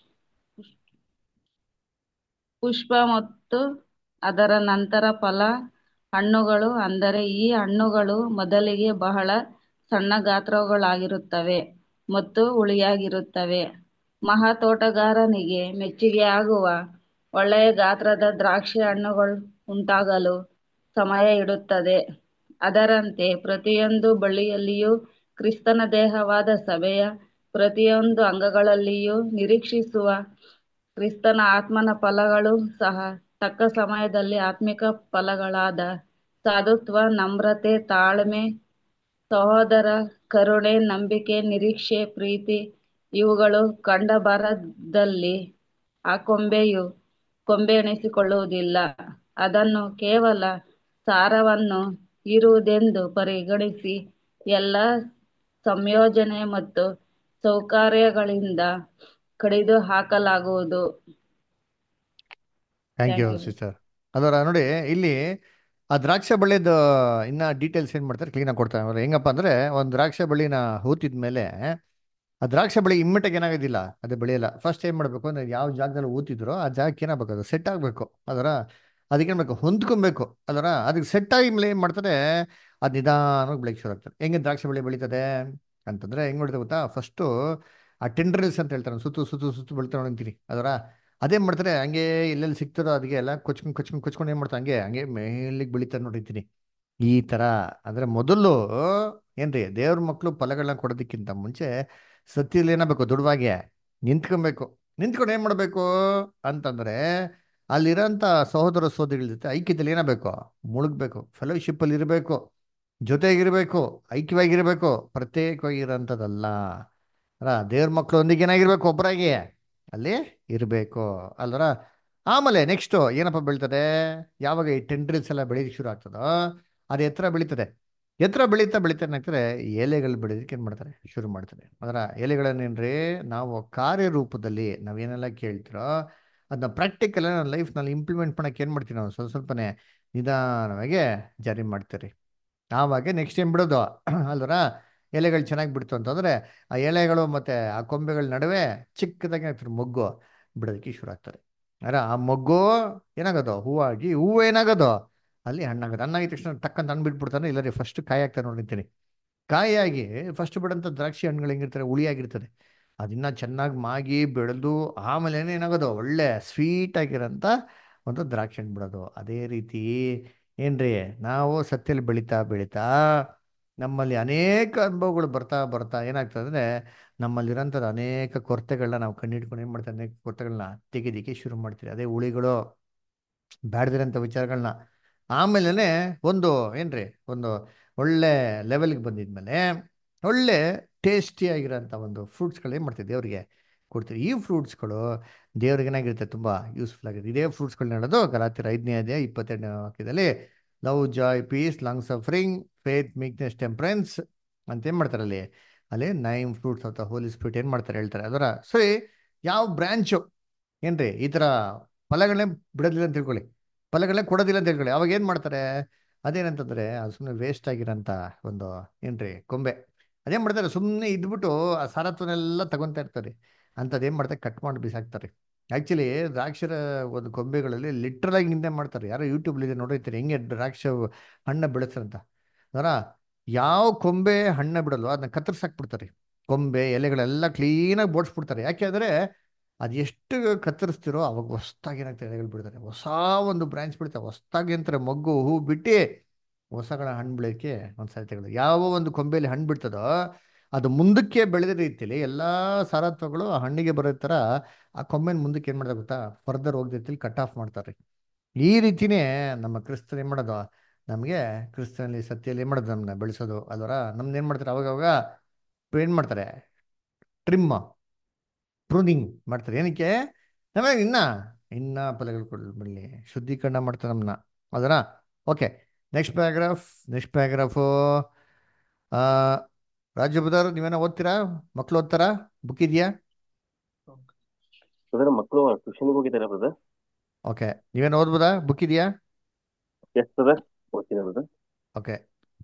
ಪುಷ್ಪ ಮತ್ತು ಅದರ ನಂತರ ಫಲ ಹಣ್ಣುಗಳು ಅಂದರೆ ಈ ಹಣ್ಣುಗಳು ಮೊದಲಿಗೆ ಬಹಳ ಸಣ್ಣ ಗಾತ್ರಗಳಾಗಿರುತ್ತವೆ ಮತ್ತು ಹುಳಿಯಾಗಿರುತ್ತವೆ ಮಹಾ ತೋಟಗಾರನಿಗೆ ಮೆಚ್ಚುಗೆಯಾಗುವ ಒಳ್ಳೆಯ ಗಾತ್ರದ ದ್ರಾಕ್ಷಿ ಹಣ್ಣುಗಳು ಉಂಟಾಗಲು ಸಮಯ ಇಡುತ್ತದೆ ಅದರಂತೆ ಪ್ರತಿಯೊಂದು ಬಳ್ಳಿಯಲ್ಲಿಯೂ ಕ್ರಿಸ್ತನ ದೇಹವಾದ ಸಭೆಯ ಪ್ರತಿಯೊಂದು ಅಂಗಗಳಲ್ಲಿಯೂ ನಿರೀಕ್ಷಿಸುವ ಕ್ರಿಸ್ತನ ಆತ್ಮನ ಫಲಗಳು ಸಹ ತಕ್ಕ ಸಮಯದಲ್ಲಿ ಆತ್ಮಿಕ ಫಲಗಳಾದ ಸಾಧುತ್ವ ನಮ್ರತೆ ತಾಳ್ಮೆ ಸಹೋದರ ಕರುಣೆ ನಂಬಿಕೆ ನಿರೀಕ್ಷೆ ಪ್ರೀತಿ ಇವುಗಳು ಕಂಡಬರದಲ್ಲಿ ಆ ಕೊಂಬೆಯು ಕೊಂಬೆ ಎಣಿಸಿಕೊಳ್ಳುವುದಿಲ್ಲ ಅದನ್ನು ಕೇವಲ ಸಾರವನ್ನು ಇರುವುದೆಂದು ಪರಿಗಣಿಸಿ ಎಲ್ಲ ಸಂಯೋಜನೆ ಮತ್ತು ಸೌಕರ್ಯಗಳಿಂದ ಕಡಿದು ಹಾಕಲಾಗುವುದು thank you Thank you. Sister ಅದರ ನೋಡಿ ಇಲ್ಲಿ ಆ ದ್ರಾಕ್ಷ ಬಳ್ಳಿದು ಇನ್ನ ಡೀಟೇಲ್ಸ್ ಏನು ಮಾಡ್ತಾರೆ ಕ್ಲೀನಾಗಿ ಕೊಡ್ತಾರೆ ಅವ್ರು ಹೆಂಗಪ್ಪ ಅಂದ್ರೆ ಒಂದು ದ್ರಾಕ್ಷ ಬಳ್ಳಿನ ಹೂತಿದ ಮೇಲೆ ಆ ದ್ರಾಕ್ಷ ಬಳ್ಳಿ ಇಮ್ಮಿಟಾಗಿ ಏನಾಗೋದಿಲ್ಲ ಅದು ಬೆಳೆಯಲ್ಲ ಫಸ್ಟ್ ಏನು ಮಾಡಬೇಕು ಅಂದ್ರೆ ಯಾವ ಜಾಗದಲ್ಲಿ ಊತಿದ್ರೋ ಆ ಜಾಗಕ್ಕೆ ಏನಾಗಬೇಕು ಅದು ಸೆಟ್ ಆಗಬೇಕು ಅದರ ಅದಕ್ಕೆ ಏನ್ಬೇಕು ಹೊಂದ್ಕೊಬೇಕು ಅದರ ಅದಕ್ಕೆ ಸೆಟ್ ಆಗಿ ಮೇಲೆ ಏನು ಮಾಡ್ತಾರೆ ಅದು ನಿಧಾನವಾಗಿ ಬೆಳೆಯಕ್ಕೆ ಶುರು ಆಗ್ತದೆ ಹೆಂಗೆ ದ್ರಾಕ್ಷಿ ಬೆಳೆ ಬೆಳೀತದೆ ಅಂತಂದ್ರೆ ಹೆಂಗ್ ಮಾಡ್ತದೆ ಗೊತ್ತಾ ಫಸ್ಟು ಆ ಟೆಂಡ್ರಲ್ಸ್ ಅಂತ ಹೇಳ್ತಾರೆ ಸುತ್ತು ಸುತ್ತು ಸುತ್ತು ಬೆಳಿತಾರೆ ನೋಡ್ತೀನಿ ಅದರ ಅದೇನ್ ಮಾಡ್ತಾರೆ ಹಂಗೆ ಎಲ್ಲೆಲ್ಲಿ ಸಿಗ್ತದೋ ಅದಕ್ಕೆ ಎಲ್ಲ ಕೊಚ್ಕೊಂಡು ಕೊಚ್ಕೊಂಡು ಕೊಚ್ಕೊಂಡು ಏನ್ ಮಾಡ್ತಾರೆ ಹಂಗೆ ಹಂಗೆ ಮೇಲಿಗೆ ಬೆಳಿತಾರೆ ನೋಡಿರ್ತೀನಿ ಈ ತರ ಅಂದ್ರೆ ಮೊದಲು ಏನ್ರಿ ದೇವ್ರ ಮಕ್ಕಳು ಫಲಗಳನ್ನ ಕೊಡೋದಕ್ಕಿಂತ ಮುಂಚೆ ಸತ್ಯಲ್ಲಿ ಏನಾಗಬೇಕು ದೃಢವಾಗಿ ನಿಂತ್ಕೊಬೇಕು ನಿಂತ್ಕೊಂಡು ಏನ್ ಮಾಡ್ಬೇಕು ಅಂತಂದ್ರೆ ಅಲ್ಲಿರೋಂಥ ಸಹೋದರ ಸಹೋದರಿಗಳ ಜೊತೆ ಐಕ್ಯದಲ್ಲಿ ಏನಾಗಬೇಕು ಮುಳುಗ್ಬೇಕು ಫೆಲೋಶಿಪ್ ಅಲ್ಲಿ ಇರಬೇಕು ಜೊತೆಗಿರ್ಬೇಕು ಐಕ್ಯವಾಗಿರ್ಬೇಕು ಪ್ರತ್ಯೇಕವಾಗಿರೋಂಥದ್ದಲ್ಲ ಅಲ್ಲ ದೇವ್ರ ಮಕ್ಕಳೊಂದಿಗೆ ಏನಾಗಿರ್ಬೇಕು ಒಬ್ಬರಾಗಿ ಅಲ್ಲಿ ಇರಬೇಕು ಅಲ್ವರ ಆಮೇಲೆ ನೆಕ್ಸ್ಟ್ ಏನಪ್ಪ ಬೆಳೀತದೆ ಯಾವಾಗ ಈ ಟೆಂಡ್ರಿಲ್ಸ್ ಎಲ್ಲ ಬೆಳೆಯೋಕ್ಕೆ ಶುರು ಆಗ್ತದೋ ಅದು ಎತ್ತರ ಬೆಳೀತದೆ ಎತ್ತರ ಬೆಳೀತಾ ಬೆಳೀತಾ ಏನಾಗ್ತದೆ ಎಲೆಗಳು ಬೆಳೆಯೋದಕ್ಕೆ ಏನು ಮಾಡ್ತಾರೆ ಶುರು ಮಾಡ್ತಾರೆ ಅದರ ಎಲೆಗಳನ್ನೇನ್ರಿ ನಾವು ಕಾರ್ಯರೂಪದಲ್ಲಿ ನಾವೇನೆಲ್ಲ ಕೇಳ್ತಿರೋ ಅದನ್ನ ಪ್ರಾಕ್ಟಿಕಲ್ ನಮ್ಮ ಲೈಫ್ನಲ್ಲಿ ಇಂಪ್ಲಿಮೆಂಟ್ ಮಾಡೋಕೆ ಏನು ಮಾಡ್ತೀವಿ ನಾವು ಸ್ವಲ್ಪ ಸ್ವಲ್ಪನೇ ನಿಧಾನವಾಗಿ ಜಾರಿ ಮಾಡ್ತೀರಿ ಆವಾಗ ನೆಕ್ಸ್ಟ್ ಏನು ಬಿಡೋದು ಅಲ್ವರ ಎಲೆಗಳು ಚೆನ್ನಾಗಿ ಬಿಡ್ತು ಅಂತಂದ್ರೆ ಆ ಎಲೆಗಳು ಮತ್ತೆ ಆ ಕೊಂಬೆಗಳ ನಡುವೆ ಚಿಕ್ಕದಾಗಿ ಏನಾಗ್ತದೆ ಮೊಗ್ಗು ಬಿಡೋದಕ್ಕೆ ಶುರು ಆಗ್ತದೆ ಅರ ಆ ಮೊಗ್ಗು ಏನಾಗೋದು ಹೂವಾಗಿ ಹೂವು ಏನಾಗೋದು ಅಲ್ಲಿ ಹಣ್ಣಾಗೋದು ಹಣ್ಣಾಗಿದ ತಕ್ಷಣ ಟಕ್ಕಂತ ಹಣ್ಣು ಬಿಟ್ಬಿಡ್ತಾನೆ ಇಲ್ಲರಿ ಫಸ್ಟ್ ಕಾಯಿ ಆಗ್ತಾನೆ ನೋಡಿರ್ತೀನಿ ಕಾಯಿಯಾಗಿ ಫಸ್ಟ್ ಬಿಡೋಂಥ ದ್ರಾಕ್ಷಿ ಹಣ್ಣುಗಳು ಹೆಂಗಿರ್ತಾರೆ ಹುಳಿಯಾಗಿರ್ತದೆ ಅದನ್ನ ಚೆನ್ನಾಗಿ ಮಾಗಿ ಬೆಳೆದು ಆಮೇಲೆ ಏನಾಗೋದು ಒಳ್ಳೆ ಸ್ವೀಟ್ ಆಗಿರೋಂಥ ಒಂದು ದ್ರಾಕ್ಷಿ ಹಣ್ಣು ಬಿಡೋದು ಅದೇ ರೀತಿ ಏನ್ರಿ ನಾವು ಸತ್ಯಲ್ಲಿ ಬೆಳೀತಾ ಬೆಳೀತಾ ನಮ್ಮಲ್ಲಿ ಅನೇಕ ಅನುಭವಗಳು ಬರ್ತಾ ಬರ್ತಾ ಏನಾಗ್ತದೆ ಅಂದರೆ ನಮ್ಮಲ್ಲಿರೋಂಥದ್ದು ಅನೇಕ ಕೊರತೆಗಳನ್ನ ನಾವು ಕಂಡಿಡ್ಕೊಂಡು ಏನು ಮಾಡ್ತೀವಿ ಅನೇಕ ಕೊರತೆಗಳನ್ನ ತೆಗೆದಿಕ್ಕೆ ಶುರು ಮಾಡ್ತೀವಿ ಅದೇ ಉಳಿಗಳು ಬ್ಯಾಡ್ದಿರೋಂಥ ವಿಚಾರಗಳನ್ನ ಆಮೇಲೆ ಒಂದು ಏನ್ರಿ ಒಂದು ಒಳ್ಳೆ ಲೆವೆಲ್ಗೆ ಬಂದಿದ್ಮೇಲೆ ಒಳ್ಳೆ ಟೇಸ್ಟಿ ಆಗಿರೋಂಥ ಒಂದು ಫ್ರೂಟ್ಸ್ಗಳು ಏನು ಮಾಡ್ತೀವಿ ದೇವರಿಗೆ ಕೊಡ್ತೀವಿ ಈ ಫ್ರೂಟ್ಸ್ಗಳು ದೇವ್ರಿಗೆ ಏನಾಗಿರುತ್ತೆ ತುಂಬ ಯೂಸ್ಫುಲ್ ಆಗಿದೆ ಇದೇ ಫ್ರೂಟ್ಸ್ಗಳನ್ನ ಹೇಳೋದು ಗಲಾತಿರ ಐದನೇ ಅಧ್ಯಾಯ ಇಪ್ಪತ್ತೆರಡನೇ ವಾಕ್ಯದಲ್ಲಿ love joy peace long suffering faith meekness temperance ಅಂತ ಏನು ಮಾಡ್ತಾರೆ ಅಲ್ಲಿ ಅಲ್ಲಿ ನೈನ್ ಫ್ರೂಟ್ಸ್ ಅಥವಾ ಹೋಲಿ ಸ್ಪಿರಿಟ್ ಏನು ಮಾಡ್ತಾರೆ ಹೇಳ್ತಾರೆ ಅದರ ಸರಿ ಯಾವ ಬ್ರ್ಯಾಂಚು ಏನ್ರಿ ಈ ಥರ ಫಲಗಳನ್ನೇ ಬಿಡೋದಿಲ್ಲ ಅಂತ ತಿಳ್ಕೊಳ್ಳಿ ಫಲಗಳನ್ನೇ ಕೊಡೋದಿಲ್ಲ ಅಂತ ತಿಳ್ಕೊಳ್ಳಿ ಅವಾಗ ಏನು ಮಾಡ್ತಾರೆ ಅದೇನಂತಂದ್ರೆ ಅದು ಸುಮ್ಮನೆ ವೇಸ್ಟ್ ಆಗಿರೋಂಥ ಒಂದು ಏನ್ರಿ ಕೊಂಬೆ ಅದೇನು ಮಾಡ್ತಾರೆ ಸುಮ್ಮನೆ ಇದ್ಬಿಟ್ಟು ಆ ಸಾರತ್ವನೆಲ್ಲ ತಗೊತಾ ಇರ್ತಾರೆ ಅಂಥದ್ದು ಏನು ಮಾಡ್ತಾರೆ ಕಟ್ ಮಾಡಿ ಬಿಸಾಕ್ತಾರೆ ಆ್ಯಕ್ಚುಲಿ ದ್ರಾಕ್ಷರ ಒಂದು ಕೊಂಬೆಗಳಲ್ಲಿ ಲಿಟ್ರಲ್ ಆಗಿ ನಿಂದೆ ಮಾಡ್ತಾರೆ ಯಾರೋ ಯೂಟ್ಯೂಬ್ಲಿದೆ ನೋಡಿರ್ತೀರಿ ಹೆಂಗೆ ದ್ರಾಕ್ಷ ಹಣ್ಣ ಬೆಳೆಸ್ತಾರಂತ ಅದರ ಯಾವ ಕೊಂಬೆ ಹಣ್ಣ ಬಿಡಲ್ವೋ ಅದನ್ನ ಕತ್ತರಿಸಾಕ್ಬಿಡ್ತಾರೆ ಕೊಂಬೆ ಎಲೆಗಳೆಲ್ಲ ಕ್ಲೀನಾಗಿ ಬೋಡ್ಸ್ಬಿಡ್ತಾರೆ ಯಾಕೆ ಅಂದರೆ ಅದು ಎಷ್ಟು ಕತ್ತರಿಸ್ತಿರೋ ಅವಾಗ ಹೊಸ್ದಾಗಿ ಏನಾಗ್ತದೆ ಎಲೆಗಳು ಬಿಡ್ತಾರೆ ಹೊಸ ಒಂದು ಬ್ರಾಂಚ್ ಬಿಡ್ತಾರೆ ಹೊಸ್ದಾಗಿ ಅಂತಾರೆ ಮೊಗ್ಗು ಹೂ ಬಿಟ್ಟು ಹೊಸಗಳ ಹಣ್ಣು ಬೆಳೆಯೋಕ್ಕೆ ಒಂದು ಸಾಧ್ಯತೆಗಳು ಯಾವ ಒಂದು ಕೊಂಬೆಯಲ್ಲಿ ಹಣ್ಣು ಬಿಡ್ತದೋ ಅದು ಮುಂದಕ್ಕೆ ಬೆಳೆದ ರೀತಿಯಲ್ಲಿ ಎಲ್ಲ ಸಾರತ್ವಗಳು ಆ ಹಣ್ಣಿಗೆ ಬರೋ ಥರ ಆ ಕೊಂಬೆನ ಮುಂದಕ್ಕೆ ಏನು ಮಾಡ್ತಾರೆ ಗೊತ್ತಾ ಫರ್ದರ್ ಹೋಗದ ರೀತಿಯಲ್ಲಿ ಕಟ್ ಆಫ್ ಮಾಡ್ತಾರೆ ಈ ರೀತಿನೇ ನಮ್ಮ ಕ್ರಿಸ್ತನ್ ಏನು ಮಾಡೋದು ನಮಗೆ ಕ್ರಿಸ್ತನಲ್ಲಿ ಸತ್ಯಲ್ಲಿ ಏನು ಮಾಡೋದು ನಮ್ಮನ್ನ ಬೆಳೆಸೋದು ಅಲ್ವರ ನಮ್ದು ಏನು ಮಾಡ್ತಾರೆ ಅವಾಗ ಅವಾಗ ಏನು ಮಾಡ್ತಾರೆ ಟ್ರಿಮ್ ಪ್ರೂನಿಂಗ್ ಮಾಡ್ತಾರೆ ಏನಕ್ಕೆ ನಮಗೆ ಇನ್ನ ಇನ್ನ ಫಲಗಳು ಕೊಡಲಿ ಶುದ್ಧೀಕರಣ ಮಾಡ್ತಾರೆ ನಮ್ಮನ್ನ ಅದರ okay next paragraph next paragraph ರಾಜ್ಯ ಬುಧರ್ ನೀವೇನೋ ಓದ್ತೀರಾ ಮಕ್ಳು ಓದ್ತಾರಾ ಬುಕ್ ಇದೆಯಾ ಬ್ರದರ್ ಮಕ್ಕಳು ಟ್ಯೂಷನ್ಗೆ ಹೋಗಿದ್ದಾರೆ ಬ್ರದರ್ ಓಕೆ ನೀವೇನು ಓದ್ಬೋದಾ ಬುಕ್ ಇದೆಯಾ ಎಸ್ ಬ್ರದರ್ ಓದ್ತೀನಿ ಬ್ರದರ್ ಓಕೆ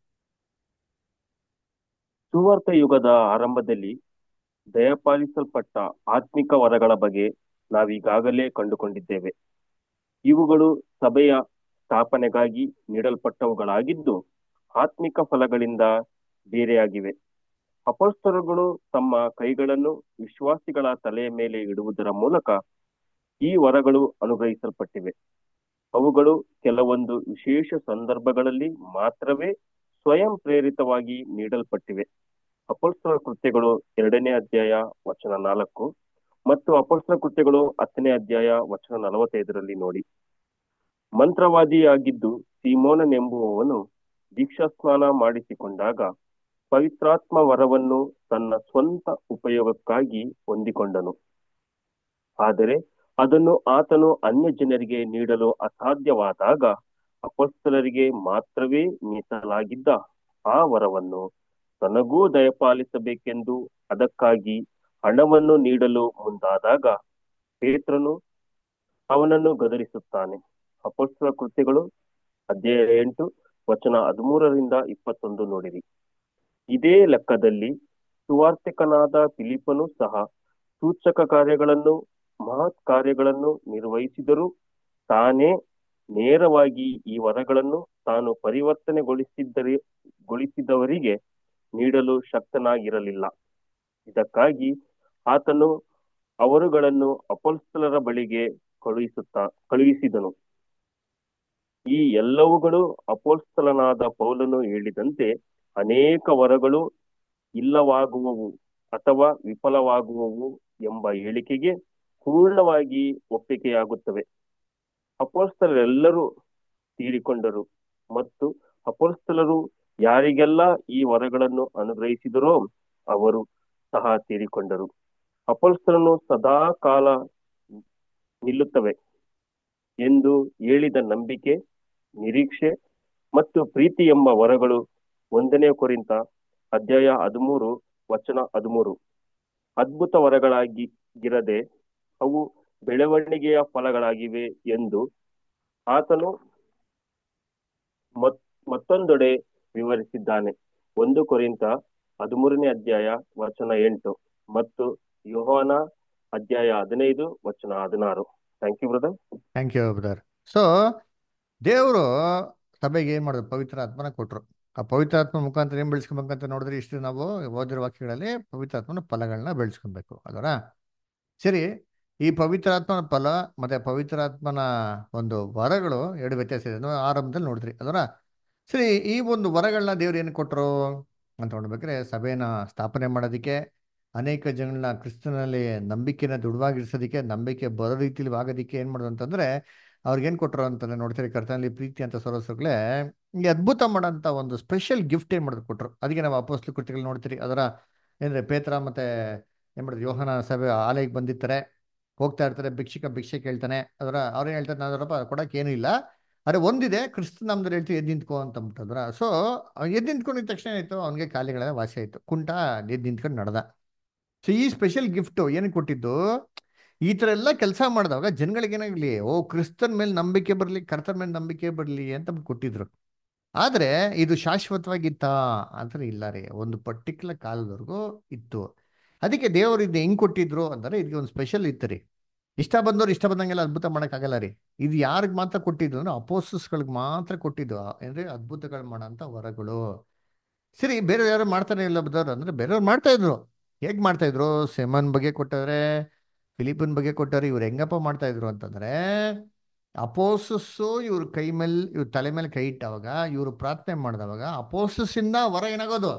ಸುವಾರ್ಥ ಯುಗದ ಆರಂಭದಲ್ಲಿ ದಯಪಾಲಿಸಲ್ಪಟ್ಟ ಆತ್ಮಿಕ ವರಗಳ ಬಗ್ಗೆ ನಾವೀಗಾಗಲೇ ಕಂಡುಕೊಂಡಿದ್ದೇವೆ ಇವುಗಳು ಸಭೆಯ ಸ್ಥಾಪನೆಗಾಗಿ ನೀಡಲ್ಪಟ್ಟವುಗಳಾಗಿದ್ದು ಆತ್ಮಿಕ ಫಲಗಳಿಂದ ಬೇರೆಯಾಗಿವೆ ಅಪಸ್ತರುಗಳು ತಮ್ಮ ಕೈಗಳನ್ನು ವಿಶ್ವಾಸಿಗಳ ತಲೆಯ ಮೇಲೆ ಇಡುವುದರ ಮೂಲಕ ಈ ವರಗಳು ಅನುಗ್ರಹಿಸಲ್ಪಟ್ಟಿವೆ ಅವುಗಳು ಕೆಲವೊಂದು ವಿಶೇಷ ಸಂದರ್ಭಗಳಲ್ಲಿ ಮಾತ್ರವೇ ಸ್ವಯಂ ಪ್ರೇರಿತವಾಗಿ ನೀಡಲ್ಪಟ್ಟಿವೆ ಅಪೋಸ್ತಲ ಕೃತ್ಯಗಳು ಎರಡನೇ ಅಧ್ಯಾಯ ವಚನ ನಾಲ್ಕು ಮತ್ತು ಅಪೋಸ್ತಲ ಕೃತ್ಯಗಳು ಹತ್ತನೇ ಅಧ್ಯಾಯ ವಚನ ನಲವತ್ತೈದರಲ್ಲಿ ನೋಡಿ ಮಂತ್ರವಾದಿಯಾಗಿದ್ದು ಸೀಮೋನನೆಂಬುವವನು ದೀಕ್ಷಾಸ್ನಾನ ಮಾಡಿಸಿಕೊಂಡಾಗ ಪವಿತ್ರಾತ್ಮ ವರವನ್ನು ತನ್ನ ಸ್ವಂತ ಉಪಯೋಗಕ್ಕಾಗಿ ಹೊಂದಿಕೊಂಡನು ಆದರೆ ಅದನ್ನು ಆತನು ಅನ್ಯ ಜನರಿಗೆ ನೀಡಲು ಅಸಾಧ್ಯವಾದಾಗ ಅಪಸ್ತಲರಿಗೆ ಮಾತ್ರವೇ ಮೀಸಲಾಗಿದ್ದ ಆ ವರವನ್ನು ತನಗೂ ದಯಪಾಲಿಸಬೇಕೆಂದು ಅದಕ್ಕಾಗಿ ಹಣವನ್ನು ನೀಡಲು ಮುಂದಾದಾಗ ಪೇತ್ರನು ಅವನನ್ನು ಗದರಿಸುತ್ತಾನೆ ಅಪಸ್ತಲ ಕೃತ್ಯಗಳು ಅಧ್ಯಾಯ ಎಂಟು ವಚನ ಹದಿಮೂರರಿಂದ ಇಪ್ಪತ್ತೊಂದು ನೋಡಿರಿ ಇದೇ ಲೆಕ್ಕದಲ್ಲಿ ಸುವಾರ್ತಿಕನಾದ ಫಿಲಿಪನು ಸಹ ಸೂಚಕ ಕಾರ್ಯಗಳನ್ನು ಮಹತ್ ಕಾರ್ಯಗಳನ್ನು ನಿರ್ವಹಿಸಿದರೂ ತಾನೇ ನೇರವಾಗಿ ಈ ವರಗಳನ್ನು ತಾನು ಪರಿವರ್ತನೆಗೊಳಿಸಿದ್ದರೆ ಗೊಳಿಸಿದವರಿಗೆ ನೀಡಲು ಶಕ್ತನಾಗಿರಲಿಲ್ಲ ಇದಕ್ಕಾಗಿ ಆತನು ಅವರುಗಳನ್ನು ಅಪೊಸ್ತಲರ ಬಳಿಗೆ ಕಳುಹಿಸುತ್ತಾ ಕಳುಹಿಸಿದನು ಈ ಎಲ್ಲವುಗಳು ಅಪೋಸ್ತಲನಾದ ಪೌಲನು ಹೇಳಿದಂತೆ ಅನೇಕ ವರಗಳು ಇಲ್ಲವಾಗುವವು ಅಥವಾ ವಿಫಲವಾಗುವವು ಎಂಬ ಹೇಳಿಕೆಗೆ ಪೂರ್ಣವಾಗಿ ಒಪ್ಪಿಗೆಯಾಗುತ್ತವೆ ಅಪೋಸ್ತಲರೆಲ್ಲರೂ ತೀರಿಕೊಂಡರು ಮತ್ತು ಅಪೋಸ್ತಲರು ಯಾರಿಗೆಲ್ಲ ಈ ವರಗಳನ್ನು ಅನುಗ್ರಹಿಸಿದರೋ ಅವರು ಸಹ ತೀರಿಕೊಂಡರು ಅಪೋಸ್ತಲನು ಸದಾ ಕಾಲ ನಿಲ್ಲುತ್ತವೆ ಎಂದು ಹೇಳಿದ ನಂಬಿಕೆ ನಿರೀಕ್ಷೆ ಮತ್ತು ಪ್ರೀತಿ ಎಂಬ ವರಗಳು ಒಂದನೇ ಕೊರಿಂತ ಅಧ್ಯಾಯ ಹದಿಮೂರು ವಚನ ಹದಿಮೂರು ಅದ್ಭುತ ವರಗಳಾಗಿ ಗಿರದೆ ಅವು ಬೆಳವಣಿಗೆಯ ಫಲಗಳಾಗಿವೆ ಎಂದು ಆತನು ಮತ್ ಮತ್ತೊಂದೆಡೆ ವಿವರಿಸಿದ್ದಾನೆ ಒಂದು ಕೊರಿಂತ ಹದಿಮೂರನೇ ಅಧ್ಯಾಯ ವಚನ ಎಂಟು ಮತ್ತು ಯೋಹಾನ ಅಧ್ಯಾಯ ಹದಿನೈದು ವಚನ ಹದಿನಾರು thank you brother thank you brother so ದೇವರು ಸಭೆಗೆ ಏನು ಮಾಡಿದ್ರು ಪವಿತ್ರ ಆತ್ಮನ ಕೊಟ್ಟರು ಆ ಪವಿತ್ರ ಆತ್ಮ ಮುಖಾಂತರ ಏನು ಬೆಳೆಸ್ಕೊಬೇಕಂತ ನೋಡಿದ್ರೆ ಇಷ್ಟು ನಾವು ಓದಿರೋ ವಾಕ್ಯಗಳಲ್ಲಿ ಪವಿತ್ರ ಆತ್ಮನ ಫಲಗಳನ್ನ ಬೆಳೆಸ್ಕೊಬೇಕು ಅಲ್ವರ ಸರಿ ಈ ಪವಿತ್ರ ಆತ್ಮನ ಫಲ ಮತ್ತೆ ಪವಿತ್ರ ಆತ್ಮನ ಒಂದು ವರಗಳು ಎರಡು ವ್ಯತ್ಯಾಸ ಇದೆ ನಾವು ಆರಂಭದಲ್ಲಿ ನೋಡಿದ್ರಿ ಅಲ್ವರ ಸರಿ ಈ ಒಂದು ವರಗಳನ್ನ ದೇವ್ರು ಏನು ಕೊಟ್ಟರು ಅಂತ ನೋಡ್ಬೇಕಾದ್ರೆ ಸಭೆನ ಸ್ಥಾಪನೆ ಮಾಡೋದಕ್ಕೆ ಅನೇಕ ಜನಗಳನ್ನ ಕ್ರಿಸ್ತನಲ್ಲಿ ನಂಬಿಕೆನ ದೃಢವಾಗಿರಿಸೋದಕ್ಕೆ ನಂಬಿಕೆ ಬರೋ ರೀತಿಲಿ ಆಗೋದಕ್ಕೆ ಏನು ಮಾಡೋದು ಅಂತಂದ್ರೆ ಅವ್ರಿಗೇನು ಕೊಟ್ಟರು ಅಂತಂದ್ರೆ ನೋಡ್ತೀರಿ ಕರ್ತನಲ್ಲಿ ಪ್ರೀತಿ ಅಂತ ಸರೋಸಗಳೇ ಈ ಅದ್ಭುತ ಮಾಡೋಂಥ ಒಂದು ಸ್ಪೆಷಲ್ ಗಿಫ್ಟ್ ಏನು ಮಾಡೋದು ಕೊಟ್ಟರು ಅದಕ್ಕೆ ನಾವು ಅಪೋಸ್ಲು ಕೃತಿಗಳು ನೋಡ್ತೀರಿ ಅದರ ಏನಂದ್ರೆ ಪೇತ್ರ ಮತ್ತೆ ಏನು ಮಾಡಿದ್ರು ಯೋಹನ ಸಭೆ ಆಲಯಕ್ಕೆ ಬಂದಿರ್ತಾರೆ ಹೋಗ್ತಾ ಇರ್ತಾರೆ ಭಿಕ್ಷಿಕ ಭಿಕ್ಷೆ ಕೇಳ್ತಾನೆ ಅದರ ಅವ್ರೇನು ಹೇಳ್ತಾರೆ ನಾದರಪ್ಪ ಕೊಡಕ್ಕೆ ಏನೂ ಇಲ್ಲ ಆದರೆ ಒಂದಿದೆ ಕ್ರಿಸ್ತ ನಮ್ದು ಹೇಳ್ತೀವಿ ಎದ್ದು ನಿಂತ್ಕೋ ಅಂತ ಅಂದ್ಬಿಟ್ಟದ್ರ ಸೊ ಎದ್ದು ನಿಂತ್ಕೊಂಡಿದ ತಕ್ಷಣ ಏನಾಯ್ತು ಅವನಿಗೆ ಕಾಲಿಗಳೆಲ್ಲ ವಾಸಿ ಆಯಿತು ಕುಂಟ ಎದ್ದು ನಿಂತ್ಕೊಂಡು ನಡೆದ ಸೊ ಈ ಸ್ಪೆಷಲ್ ಗಿಫ್ಟು ಏನಕ್ಕೆ ಕೊಟ್ಟಿದ್ದು ಈ ಥರ ಎಲ್ಲ ಕೆಲಸ ಮಾಡಿದಾಗ ಜನಗಳಿಗೆ ಏನಾಗಲಿ ಓ ಕ್ರಿಸ್ತನ್ ಮೇಲೆ ನಂಬಿಕೆ ಬರಲಿ ಕರ್ತನ ಮೇಲೆ ನಂಬಿಕೆ ಬರಲಿ ಅಂತ ಕೊಟ್ಟಿದ್ರು ಆದರೆ ಇದು ಶಾಶ್ವತವಾಗಿತ್ತಾ ಅಂದ್ರೆ ಇಲ್ಲ ರೀ ಒಂದು ಪರ್ಟಿಕ್ಯುಲರ್ ಕಾಲದವರೆಗೂ ಇತ್ತು ಅದಕ್ಕೆ ದೇವರು ಇದು ಹೆಂಗೆ ಕೊಟ್ಟಿದ್ರು ಅಂದರೆ ಇದಕ್ಕೆ ಒಂದು ಸ್ಪೆಷಲ್ ಇತ್ತು ರೀ ಇಷ್ಟ ಬಂದವ್ರು ಇಷ್ಟ ಬಂದಂಗೆಲ್ಲ ಅದ್ಭುತ ಮಾಡೋಕ್ಕಾಗಲ್ಲ ರೀ ಇದು ಯಾರಿಗೆ ಮಾತ್ರ ಕೊಟ್ಟಿದ್ದು ಅಂದ್ರೆ ಅಪೋಸಸ್ಗಳಿಗೆ ಮಾತ್ರ ಕೊಟ್ಟಿದ್ದು ಅಂದರೆ ಅದ್ಭುತಗಳು ಮಾಡೋಂಥ ವರಗಳು ಸರಿ ಬೇರೆ ಯಾರು ಮಾಡ್ತಾನೆ ಇಲ್ಲ ಬದವ್ರು ಅಂದ್ರೆ ಬೇರೆಯವ್ರು ಮಾಡ್ತಾ ಇದ್ರು ಹೇಗೆ ಮಾಡ್ತಾ ಇದ್ರು ಸೆಮನ್ ಬಗ್ಗೆ ಕೊಟ್ಟವ್ರೆ ಫಿಲಿಪಿನ್ ಬಗ್ಗೆ ಕೊಟ್ಟವ್ರೆ ಇವ್ರು ಹೆಂಗಪ್ಪ ಮಾಡ್ತಾ ಇದ್ರು ಅಂತಂದ್ರೆ ಅಪೋಸಸ್ಸು ಇವ್ರ ಕೈ ಮೇಲೆ ಇವ್ರ ತಲೆ ಮೇಲೆ ಕೈ ಇಟ್ಟವಾಗ ಇವರು ಪ್ರಾರ್ಥನೆ ಮಾಡಿದವಾಗ ಅಪೋಸಸ್ಸಿಂದ ವರ ಏನಾಗೋದು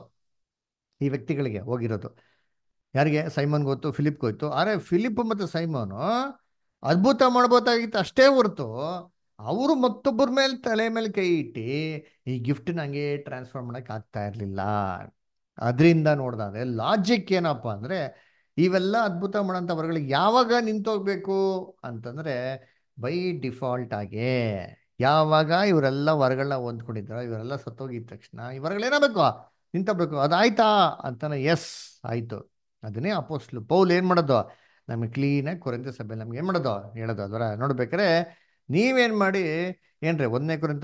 ಈ ವ್ಯಕ್ತಿಗಳಿಗೆ ಹೋಗಿರೋದು ಯಾರಿಗೆ ಸೈಮನ್ ಗೊತ್ತು ಫಿಲಿಪ್ ಗೊತ್ತು ಆದರೆ ಫಿಲಿಪ್ ಮತ್ತು ಸೈಮನು ಅದ್ಭುತ ಮಾಡ್ಬೋದಾಗಿತ್ತು ಅಷ್ಟೇ ಹೊರತು ಅವರು ಮತ್ತೊಬ್ಬರ ಮೇಲೆ ತಲೆ ಮೇಲೆ ಕೈ ಇಟ್ಟು ಈ ಗಿಫ್ಟ್ನ ಹಂಗೆ ಟ್ರಾನ್ಸ್ಫರ್ ಮಾಡೋಕೆ ಆಗ್ತಾ ಇರಲಿಲ್ಲ ಅದರಿಂದ ನೋಡ್ದಾದ್ರೆ ಲಾಜಿಕ್ ಏನಪ್ಪ ಅಂದರೆ ಇವೆಲ್ಲ ಅದ್ಭುತ ಮಾಡೋಂಥ ವರಗಳಿಗೆ ಯಾವಾಗ ನಿಂತೋಗ್ಬೇಕು ಅಂತಂದರೆ ಬೈ ಡಿಫಾಲ್ಟ್ ಆಗೇ ಯಾವಾಗ ಇವರೆಲ್ಲ ವರಗಳನ್ನ ಹೊಂದ್ಕೊಂಡಿದ್ರು ಇವರೆಲ್ಲ ಸತ್ತೋಗಿದ ತಕ್ಷಣ ಈ ವರಗಳೇನಾಗಬೇಕು ನಿಂತೋಗ್ಬೇಕು ಅದಾಯ್ತಾ ಅಂತಾನೆ ಎಸ್ ಆಯಿತು ಅದನ್ನೇ ಅಪೋಸ್ಲು ಪೌಲ್ ಏನು ಮಾಡೋದು ನಮಗೆ ಕ್ಲೀನಾಗಿ ಕೊರಂತ ಸಭೆ ನಮ್ಗೆ ಏನು ಮಾಡೋದು ಹೇಳೋದು ಅದರ ನೋಡ್ಬೇಕಾರೆ ನೀವೇನು ಮಾಡಿ ಏನ್ರಿ ಒಂದನೇ ಕುರಿತ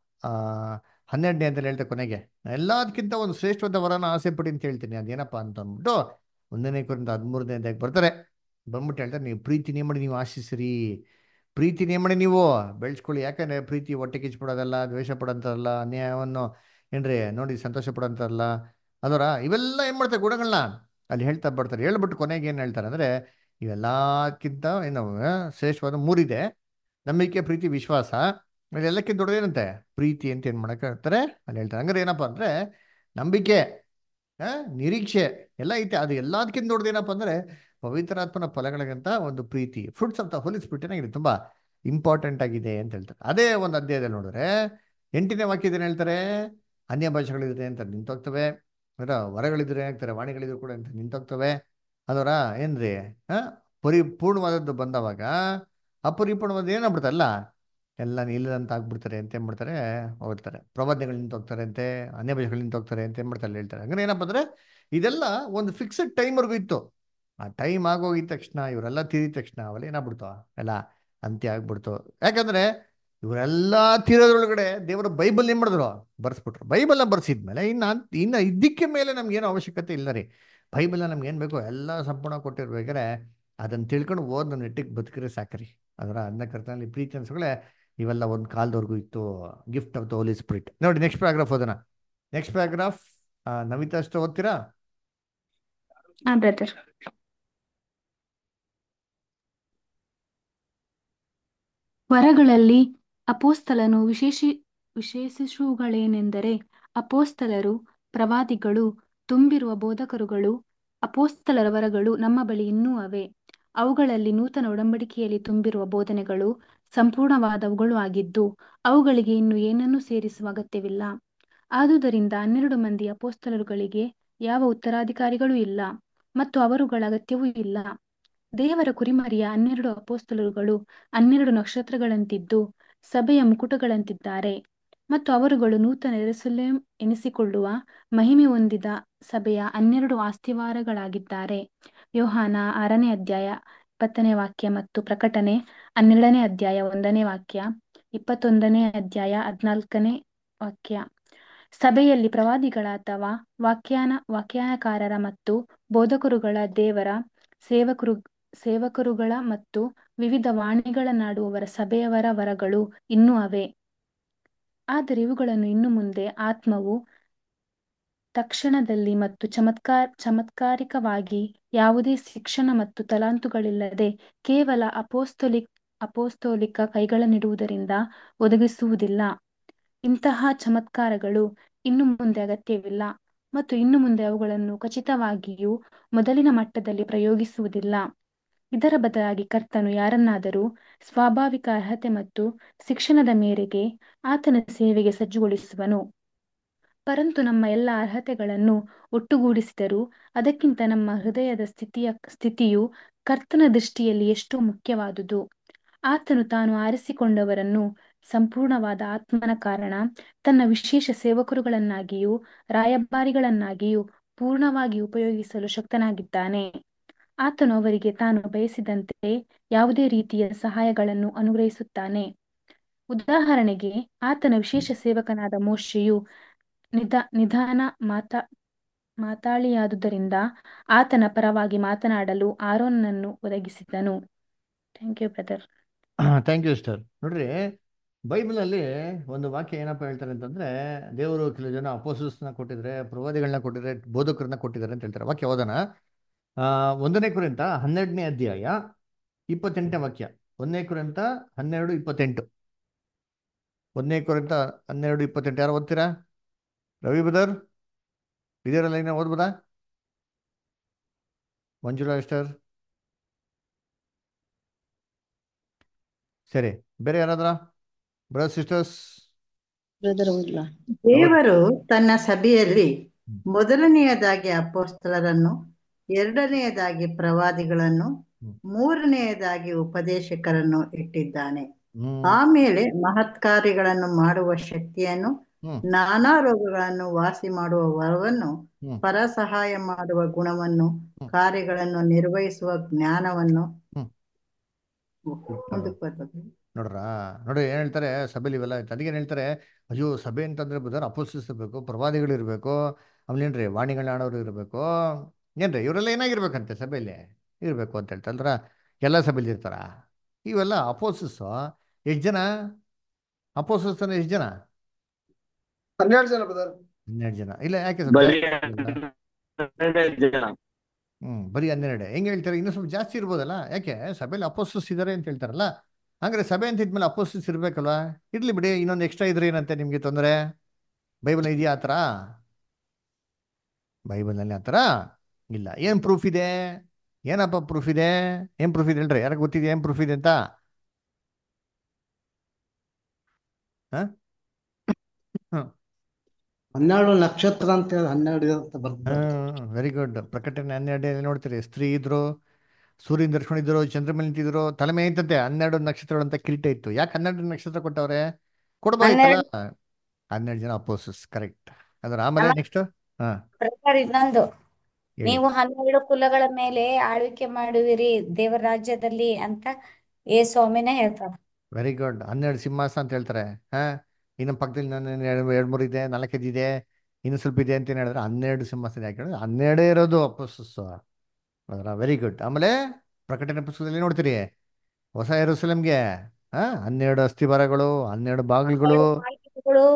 ಹನ್ನೆರಡನೇ ಅಂತ ಹೇಳ್ತೆ ಕೊನೆಗೆ ಎಲ್ಲದಕ್ಕಿಂತ ಒಂದು ಶ್ರೇಷ್ಠವಾದ ವರನ ಆಸೆ ಪಡಿ ಅಂತ ಹೇಳ್ತೀನಿ ಅದೇನಪ್ಪ ಅಂತ ಅಂದ್ಬಿಟ್ಟು ಒಂದನೇ ಕುರಿತ ಹದಿಮೂರನೇ ಅಧ್ಯಾಯಕ್ಕೆ ಬರ್ತಾರೆ ಬಂದ್ಬಿಟ್ಟು ಹೇಳ್ತಾರೆ ನೀವು ಪ್ರೀತಿನೇ ಮಾಡಿ ನೀವು ಆಶಿಸಿರಿ ಪ್ರೀತಿನೇ ಮಾಡಿ ನೀವು ಬೆಳೆಸ್ಕೊಳ್ಳಿ ಯಾಕಂದರೆ ಪ್ರೀತಿ ಹೊಟ್ಟೆ ಕಿಚ್ಬಿಡೋದಲ್ಲ ದ್ವೇಷ ಪಡೋಂಥದ್ದಲ್ಲ ಅನ್ಯಾಯವನ್ನು ಏನ್ರಿ ನೋಡಿ ಸಂತೋಷ ಪಡೋಂಥದ್ದಲ್ಲ ಅದರ ಇವೆಲ್ಲ ಏನು ಮಾಡ್ತಾರೆ ಗುಣಗಳನ್ನ ಅಲ್ಲಿ ಹೇಳ್ತಾ ಬರ್ತಾರೆ ಹೇಳ್ಬಿಟ್ಟು ಕೊನೆಗೆ ಏನು ಹೇಳ್ತಾರೆ ಅಂದರೆ ಇವೆಲ್ಲಕ್ಕಿಂತ ಏನು ಆ, ಶ್ರೇಷ್ಠವಾದ ಮೂರಿದೆ ನಂಬಿಕೆ ಪ್ರೀತಿ ವಿಶ್ವಾಸ ಆಮೇಲೆ ಎಲ್ಲಕ್ಕಿಂತ ದೊಡ್ಡದೇನಂತೆ ಪ್ರೀತಿ ಅಂತ ಏನು ಮಾಡಕ್ಕೆ ಹೇಳ್ತಾರೆ ಅಲ್ಲಿ ಹೇಳ್ತಾರೆ ಹಂಗಾರೆ ಏನಪ್ಪ ಅಂದರೆ ನಂಬಿಕೆ ಆ, ನಿರೀಕ್ಷೆ ಎಲ್ಲ ಐತೆ ಅದು ಎಲ್ಲದಕ್ಕಿಂತ ದೊಡ್ಡದೇನಪ್ಪ ಅಂದರೆ ಪವಿತ್ರಾತ್ಮನ ಫಲಗಳಿಗಿಂತ ಒಂದು ಪ್ರೀತಿ fruits of the Holy Spirit ಏನಾಗಿದೆ ತುಂಬ ಇಂಪಾರ್ಟೆಂಟ್ ಆಗಿದೆ ಅಂತ ಹೇಳ್ತಾರೆ ಅದೇ ಒಂದು ಅಧ್ಯಾಯದಲ್ಲಿ ನೋಡಿದ್ರೆ ಎಂಟನೇ ವಾಕ್ಯದಲ್ಲಿ ಹೇಳ್ತಾರೆ ಅನ್ಯ ಭಾಷೆಗಳಿದ್ರೆ ಅಂತ ನಿಂತೋಗ್ತವೆ ಅದರ ವರಗಳಿದ್ರೆ ಏನಾಗ್ತಾರೆ ವಾಣಿಗಳಿದ್ರು ಕೂಡ ಅಂತ ನಿಂತೋಗ್ತವೆ ಅದರ ಏನ್ರಿ ಆ ಪರಿಪೂರ್ಣವಾದದ್ದು ಬಂದವಾಗ ಅಪರಿಪೂರ್ಣವಾದ ಏನಾಗ್ಬಿಡ್ತಲ್ಲ ಎಲ್ಲ ನಿಲ್ಲದಂತ ಆಗ್ಬಿಡ್ತಾರೆ ಅಂತ ಏನ್ ಮಾಡ್ತಾರೆ ಹೋಗ್ತಾರೆ ಪ್ರವಾದ್ಯಗಳು ನಿಂತೋಗ್ತಾರೆ ಅಂತೆ ಅನ್ಯ ಭಾಷೆಗಳು ನಿಂತೋಗ್ತಾರೆ ಅಂತ ಏನ್ ಮಾಡ್ತಾರೆ ಹೇಳ್ತಾರೆ ಹಂಗಾರೆ ಏನಪ್ಪ ಅಂದ್ರೆ ಇದೆಲ್ಲ ಒಂದು ಫಿಕ್ಸ್ಡ್ ಟೈಮ್ವರೆಗೂ ಇತ್ತು ಆ ಟೈಮ್ ಆಗೋಗಿದ ತಕ್ಷಣ ಇವರೆಲ್ಲ ತೀರಿದ ತಕ್ಷಣ ಅವೆಲ್ಲ ಏನಾಗ್ಬಿಡ್ತು ಎಲ್ಲ ಅಂತ್ಯ ಆಗ್ಬಿಡ್ತು ಯಾಕಂದ್ರೆ ಇವರೆಲ್ಲ ತೀರೋದ್ರೊಳಗಡೆ ದೇವರು ಬೈಬಲ್ ಏನ್ ಮಾಡಿದ್ರು ಬರ್ಸ್ಬಿಟ್ರು ಬೈಬಲ್ನ ಬರ್ಸಿದ್ಮೇಲೆ ಇನ್ನ ಇನ್ನ ಇದಕ್ಕೆ ಮೇಲೆ ನಮ್ಗೆ ಏನೋ ಅವಶ್ಯಕತೆ ಇಲ್ಲ ರೀ ಬೈಬಲ್ನ ನಮ್ಗೆ ಏನ್ ಬೇಕೋ ಎಲ್ಲ ಸಂಪೂರ್ಣ ಕೊಟ್ಟಿರ್ಬೇಕಾದ್ರೆ ಅದನ್ನ ತಿಳ್ಕೊಂಡು ಓದ್ ನನ್ನ ನೆಟ್ಟಿಗೆ ಬದುಕಿದ್ರೆ ಸಾಕ್ರಿ ಅದರ ಅನ್ನ ಕರ್ತನಲ್ಲಿ ಪ್ರೀತಿ ಅನ್ಸಗಳೇ ಇವೆಲ್ಲ ಒಂದು ಕಾಲದವರೆಗೂ ಇತ್ತು gift of the Holy Spirit ನೋಡಿ ನೆಕ್ಸ್ಟ್ ಪ್ಯಾರಾಗ್ರಾಫ್ ಓದೋಣ ನೆಕ್ಸ್ಟ್ ಪ್ಯಾರಾಗ್ರಾಫ್ ನಮಿತಾ ಅಷ್ಟು ಓದ್ತೀರಾ ಹಾ ಬ್ರದರ್ ವರಗಳಲ್ಲಿ ಅಪೋಸ್ತಲನು ವಿಶೇಷಿ ವಿಶೇಷಿಸುವುಗಳೇನೆಂದರೆ ಅಪೋಸ್ತಲರು ಪ್ರವಾದಿಗಳು ತುಂಬಿರುವ ಬೋಧಕರುಗಳು ಅಪೋಸ್ತಲರ ವರಗಳು ನಮ್ಮ ಬಳಿ ಇನ್ನೂ ಅವೆ ಅವುಗಳಲ್ಲಿ ನೂತನ ಒಡಂಬಡಿಕೆಯಲ್ಲಿ ತುಂಬಿರುವ ಬೋಧನೆಗಳು ಸಂಪೂರ್ಣವಾದವುಗಳು ಆಗಿದ್ದು ಅವುಗಳಿಗೆ ಇನ್ನು ಏನನ್ನೂ ಸೇರಿಸುವ ಅಗತ್ಯವಿಲ್ಲ ಆದುದರಿಂದ ಹನ್ನೆರಡು ಮಂದಿ ಅಪೋಸ್ತಲರುಗಳಿಗೆ ಯಾವ ಉತ್ತರಾಧಿಕಾರಿಗಳೂ ಇಲ್ಲ ಮತ್ತು ಅವರುಗಳ ಅಗತ್ಯವೂ ಇಲ್ಲ ದೇವರ ಕುರಿಮರಿಯ ಹನ್ನೆರಡು ಅಪೋಸ್ತಲರುಗಳು ಹನ್ನೆರಡು ನಕ್ಷತ್ರಗಳಂತಿದ್ದು ಸಭೆಯ ಮುಕುಟಗಳಂತಿದ್ದಾರೆ ಮತ್ತು ಅವರುಗಳು ನೂತನ ಯೆರೂಸಲೇಮ್ ಎನಿಸಿಕೊಳ್ಳುವ ಮಹಿಮೆ ಹೊಂದಿದ ಸಭೆಯ ಹನ್ನೆರಡು ಆಸ್ತಿವಾರಗಳಾಗಿದ್ದಾರೆ ಯೋಹಾನ ಆರನೇ ಅಧ್ಯಾಯ ಇಪ್ಪತ್ತನೇ ವಾಕ್ಯ ಮತ್ತು ಪ್ರಕಟಣೆ ಹನ್ನೆರಡನೇ ಅಧ್ಯಾಯ ಒಂದನೇ ವಾಕ್ಯ ಇಪ್ಪತ್ತೊಂದನೇ ಅಧ್ಯಾಯ ಹದ್ನಾಲ್ಕನೇ ವಾಕ್ಯ ಸಭೆಯಲ್ಲಿ ಪ್ರವಾದಿಗಳ ಅಥವಾ ವಾಕ್ಯಾನ ವ್ಯಾಖ್ಯಾನಕಾರರ ಮತ್ತು ಬೋಧಕರುಗಳ ದೇವರ ಸೇವಕರು ಸೇವಕರುಗಳ ಮತ್ತು ವಿವಿಧ ವಾಣಿಗಳನ್ನಾಡುವವರ ಸಭೆಯವರ ವರಗಳು ಇನ್ನೂ ಅವೆ ಆದರೆ ಇವುಗಳನ್ನು ಇನ್ನು ಮುಂದೆ ಆತ್ಮವು ತಕ್ಷಣದಲ್ಲಿ ಮತ್ತು ಚಮತ್ಕಾರ ಚಮತ್ಕಾರಿಕವಾಗಿ ಯಾವುದೇ ಶಿಕ್ಷಣ ಮತ್ತು ತಲಾಂತುಗಳಿಲ್ಲದೆ ಕೇವಲ ಅಪೋಸ್ತೋಲಿಕ್ ಅಪೋಸ್ತೋಲಿಕ ಕೈಗಳನ್ನಿಡುವುದರಿಂದ ಒದಗಿಸುವುದಿಲ್ಲ ಇಂತಹ ಚಮತ್ಕಾರಗಳು ಇನ್ನು ಮುಂದೆ ಅಗತ್ಯವಿಲ್ಲ ಮತ್ತು ಇನ್ನು ಮುಂದೆ ಅವುಗಳನ್ನು ಖಚಿತವಾಗಿಯೂ ಮೊದಲಿನ ಮಟ್ಟದಲ್ಲಿ ಪ್ರಯೋಗಿಸುವುದಿಲ್ಲ ಇದರ ಬದಲಾಗಿ ಕರ್ತನು ಯಾರನ್ನಾದರೂ ಸ್ವಾಭಾವಿಕ ಅರ್ಹತೆ ಮತ್ತು ಶಿಕ್ಷಣದ ಮೇರೆಗೆ ಆತನ ಸೇವೆಗೆ ಸಜ್ಜುಗೊಳಿಸುವನು ಪರಂತು ನಮ್ಮ ಎಲ್ಲ ಅರ್ಹತೆಗಳನ್ನು ಒಟ್ಟುಗೂಡಿಸಿದರೂ ಅದಕ್ಕಿಂತ ನಮ್ಮ ಹೃದಯದ ಸ್ಥಿತಿಯ ಸ್ಥಿತಿಯು ಕರ್ತನ ದೃಷ್ಟಿಯಲ್ಲಿ ಎಷ್ಟೋ ಮುಖ್ಯವಾದುದು ಆತನು ತಾನು ಆರಿಸಿಕೊಂಡವರನ್ನು ಸಂಪೂರ್ಣವಾದ ಆತ್ಮನ ಕಾರಣ ತನ್ನ ವಿಶೇಷ ಸೇವಕರುಗಳನ್ನಾಗಿಯೂ ರಾಯಭಾರಿಗಳನ್ನಾಗಿಯೂ ಪೂರ್ಣವಾಗಿ ಉಪಯೋಗಿಸಲು ಶಕ್ತನಾಗಿದ್ದಾನೆ ಆತನು ಅವರಿಗೆ ತಾನು ಬಯಸಿದಂತೆ ಯಾವುದೇ ರೀತಿಯ ಸಹಾಯಗಳನ್ನು ಅನುಗ್ರಹಿಸುತ್ತಾನೆ ಉದಾಹರಣೆಗೆ ಆತನ ವಿಶೇಷ ಸೇವಕನಾದ ಮೋಶೆಯು ನಿಧ ನಿಧಾನ ಮಾತಾ ಮಾತಾಳಿಯಾದುದರಿಂದ ಆತನ ಪರವಾಗಿ ಮಾತನಾಡಲು ಆರೋನನ್ನು ಒದಗಿಸಿದನು thank you brother thank you sister ನೋಡ್ರಿ ಬೈಬಲಲ್ಲಿ ಒಂದು ವಾಕ್ಯ ಏನಪ್ಪ ಹೇಳ್ತಾರೆ ಅಂತಂದ್ರೆ ದೇವರು ಕೆಲವು ಜನ ಅಪೋಸಿಸ್ನ ಕೊಟ್ಟಿದ್ರೆ ಪ್ರವಾದಿಗಳನ್ನ ಕೊಟ್ಟಿದ್ರೆ ಬೋಧಕರನ್ನ ಕೊಟ್ಟಿದ್ದಾರೆ ಅಂತ ಹೇಳ್ತಾರೆ ವಾಕ್ಯ ಓದೋಣ ಆ, ಒಂದನೇ ಕುರಿತ ಹನ್ನೆರಡನೇ ಅಧ್ಯಾಯ ಇಪ್ಪತ್ತೆಂಟನೇ ವಾಕ್ಯ ಒಂದನೇ ಕುರಿತ ಹನ್ನೆರಡು ಇಪ್ಪತ್ತೆಂಟು ಒಂದನೇ ಕುರಿತ ಹನ್ನೆರಡು ಇಪ್ಪತ್ತೆಂಟು ಯಾರು ಓದ್ತೀರಾ ರವಿ ಬದರ್ ಇದೆಯಲ್ಲ ಇನ್ನ ಓದ್ಬೋದಾ ಮಂಜುಳಾ ಎಸ್ಟರ್ ಸರಿ ಬೇರೆ ಯಾರಾದ್ರ ಬ್ರದರ್ ಸಿಸ್ಟರ್ಸ್ ದೇವರು ತನ್ನ ಸಭೆಯಲ್ಲಿ ಮೊದಲನೆಯದಾಗಿ ಅಪೋಸ್ತಲರನ್ನು ಎರಡನೆಯದಾಗಿ ಪ್ರವಾದಿಗಳನ್ನು ಹ್ಮ್. ಮೂರನೆಯದಾಗಿ ಉಪದೇಶಕರನ್ನು ಇಟ್ಟಿದ್ದಾನೆ ಹ್ಮ್ ಆಮೇಲೆ ಮಹತ್ಕಾರ್ಯಗಳನ್ನು ಮಾಡುವ ಶಕ್ತಿಯನ್ನು ಹ್ಮ್ ನಾನಾ ರೋಗಗಳನ್ನು ವಾಸಿ ಮಾಡುವ ವರವನ್ನು ಹ್ಮ್ ಪರ ಸಹಾಯ ಮಾಡುವ ಗುಣವನ್ನು ಹ್ಮ್. ಕಾರ್ಯಗಳನ್ನು ನಿರ್ವಹಿಸುವ ಜ್ಞಾನವನ್ನು ಹ್ಮ್. ಮುಂದಕ್ಕೆ ಬರ್ಬೋದು. ನೋಡ್ರಾ ನೋಡಿ ಏನ್ ಹೇಳ್ತಾರೆ ಸಭೆಲಿ ಇವೆಲ್ಲ ಐತೆ ಅದಕ್ಕೆ ಏನ್ ಹೇಳ್ತಾರೆ ಅಯ್ಯೋ ಸಭೆ ಅಂತಂದ್ರೆ ಬದರ್ ಅಪೋಸಿಸ್ ಇರಬೇಕು ಪ್ರವಾದಿಗಳು ಇರಬೇಕು ಆಮೇಲೇನ್ರಿ ವಾಣಿಗಳನ್ನ ಆಡೋರು ಇರಬೇಕು ಏನ್ರಿ ಇವರೆಲ್ಲ ಏನಾಗಿರ್ಬೇಕಂತೆ ಸಭೆಯಲ್ಲಿ ಇರಬೇಕು ಅಂತ ಹೇಳ್ತಾರೆ ಅಲ್ರ ಎಲ್ಲ ಸಭೆಲಿ ಇರ್ತಾರ ಇವೆಲ್ಲ ಅಪೋಸಿಸ್ ಎಷ್ಟು ಜನ ಅಪೋಸಿಸ್ ಅಂದ್ರೆ ಎಷ್ಟು ಜನ ಹನ್ನೆರಡು ಜನ ಬ್ರದರ್ ಹನ್ನೆರಡು ಜನ ಇಲ್ಲ ಯಾಕೆ ಸ್ವಲ್ಪ ಬರೀ ಜಾಸ್ತಿ ಇರ್ಬೋದಲ್ಲ? ಹನ್ನೆರಡು ಜನ ಹ್ಮ್ ಬರೀ ಹನ್ನೆರಡು ಹೆಂಗ್ ಹೇಳ್ತಾರೆ ಇನ್ನೂ ಸ್ವಲ್ಪ ಜಾಸ್ತಿ ಇರ್ಬೋದಲ್ಲ ಯಾಕೆ ಸಭೆಯಲ್ಲಿ ಅಪೋಸ್ಟಲ್ಸ್ ಇದಾರೆ ಅಂತ ಹೇಳ್ತಾರಲ್ಲ ಹಂಗಾರೆ ಸಭೆ ಅಂತ ಇದ್ಮೇಲೆ ಅಪೋಸ್ಟಲ್ಸ್ ಇರ್ಬೇಕಲ್ವಾ ಇರ್ಲಿ ಬಿಡಿ ಇನ್ನೊಂದು ಎಕ್ಸ್ಟ್ರಾ ಇದ್ರೆ ಏನಂತೆ ನಿಮ್ಗೆ ತೊಂದರೆ ಬೈಬಲ್ ಇದೆಯಾ ಆ ಥರ ಬೈಬಲ್ನಲ್ಲಿ ಆ ಥರ ಇಲ್ಲ ಏನ್ ಪ್ರೂಫ್ ಇದೆ ಏನಪ್ಪ ಪ್ರೂಫ್ ಇದೆ ಏನ್ ಪ್ರೂಫ್ ಇದೆ ಹೇಳ್ರಿ ಯಾರಿಗೆ ಗೊತ್ತಿದೆ ಏನ್ ಪ್ರೂಫ್ ಇದೆ ಅಂತ ಹ? ಹ್ಮ್ ಹನ್ನೆರಡು ನಕ್ಷತ್ರ ಅಂತ ಹೇಳಿ ಹನ್ನೆರಡು ಅಂತ ಬರ್ತಾರೆ ವೆರಿ ಗುಡ್ ಪ್ರಕಟಣೆ ಹನ್ನೆರಡು ನೋಡ್ತೀರಿ ಸ್ತ್ರೀ ಇದ್ರು ಸೂರ್ಯನ ದರ್ಶನ ಚಂದ್ರ ಮೇಲೆ ನಿಂತಿದ್ರು ತಲೆ ಮೇಲೆ ನಿಂತಂತೆ ಹನ್ನೆರಡು ನಕ್ಷತ್ರಗಳು ಅಂತ ಕಿರೀಟ ಇತ್ತು ಯಾಕೆ ಹನ್ನೆರಡು ನಕ್ಷತ್ರ ಕೊಟ್ಟವ್ರೆ ಕೊಡ್ಬೋದಿತ್ತಲ್ಲ ಹನ್ನೆರಡು ಜನ ಅಪೋಸಸ್ ಕರೆಕ್ಟ್ ಅದ್ರ ಆಮೇಲೆ ನೆಕ್ಸ್ಟ್ ಹಾ ಪ್ರಕಾರ ಇನ್ನೊಂದು ಹೇಳಿ ನೀವು ಹನ್ನೆರಡು ಕುಲಗಳ ಮೇಲೆ ಆಳ್ವಿಕೆ ಮಾಡುವಿರಿ ದೇವರ ರಾಜ್ಯದಲ್ಲಿ ಅಂತ ಏ ಸ್ವಾಮಿನೇ ಹೇಳ್ತಾರ ವೆರಿ ಗುಡ್ ಹನ್ನೆರಡು ಸಿಂಹಾಸನ ಅಂತ ಹೇಳ್ತಾರೆ ಹಾ ಇನ್ನು ಪಕ್ಕದಲ್ಲಿ ನನ್ನ ಎರಡು ಎರಡು ಮೂರು ಇದೆ ನಾಲ್ಕೈದು ಇದೆ ಇನ್ನು ಸ್ವಲ್ಪ ಇದೆ ಅಂತ ಏನ್ ಹೇಳಿದ್ರೆ ಹನ್ನೆರಡು ಸಿಂಹಾಸನ ಯಾಕೆ ಹೇಳಿದ್ರೆ ಹನ್ನೆರಡೇ ಇರೋದು ಅಪೋಸಸ್ ಅದರ ವೆರಿ ಗುಡ್ ಆಮೇಲೆ ಪ್ರಕಟಣೆ ಪುಸ್ತಕದಲ್ಲಿ ನೋಡ್ತೀರಿ ಹೊಸ ಯೆರೂಸಲೇಮ್ಗೆ ಹಾ ಹನ್ನೆರಡು ಅಸ್ಥಿವಾರಗಳು ಹನ್ನೆರಡು ಬಾಗಿಲುಗಳು ಆಳ್ವಿಕೆಗಳು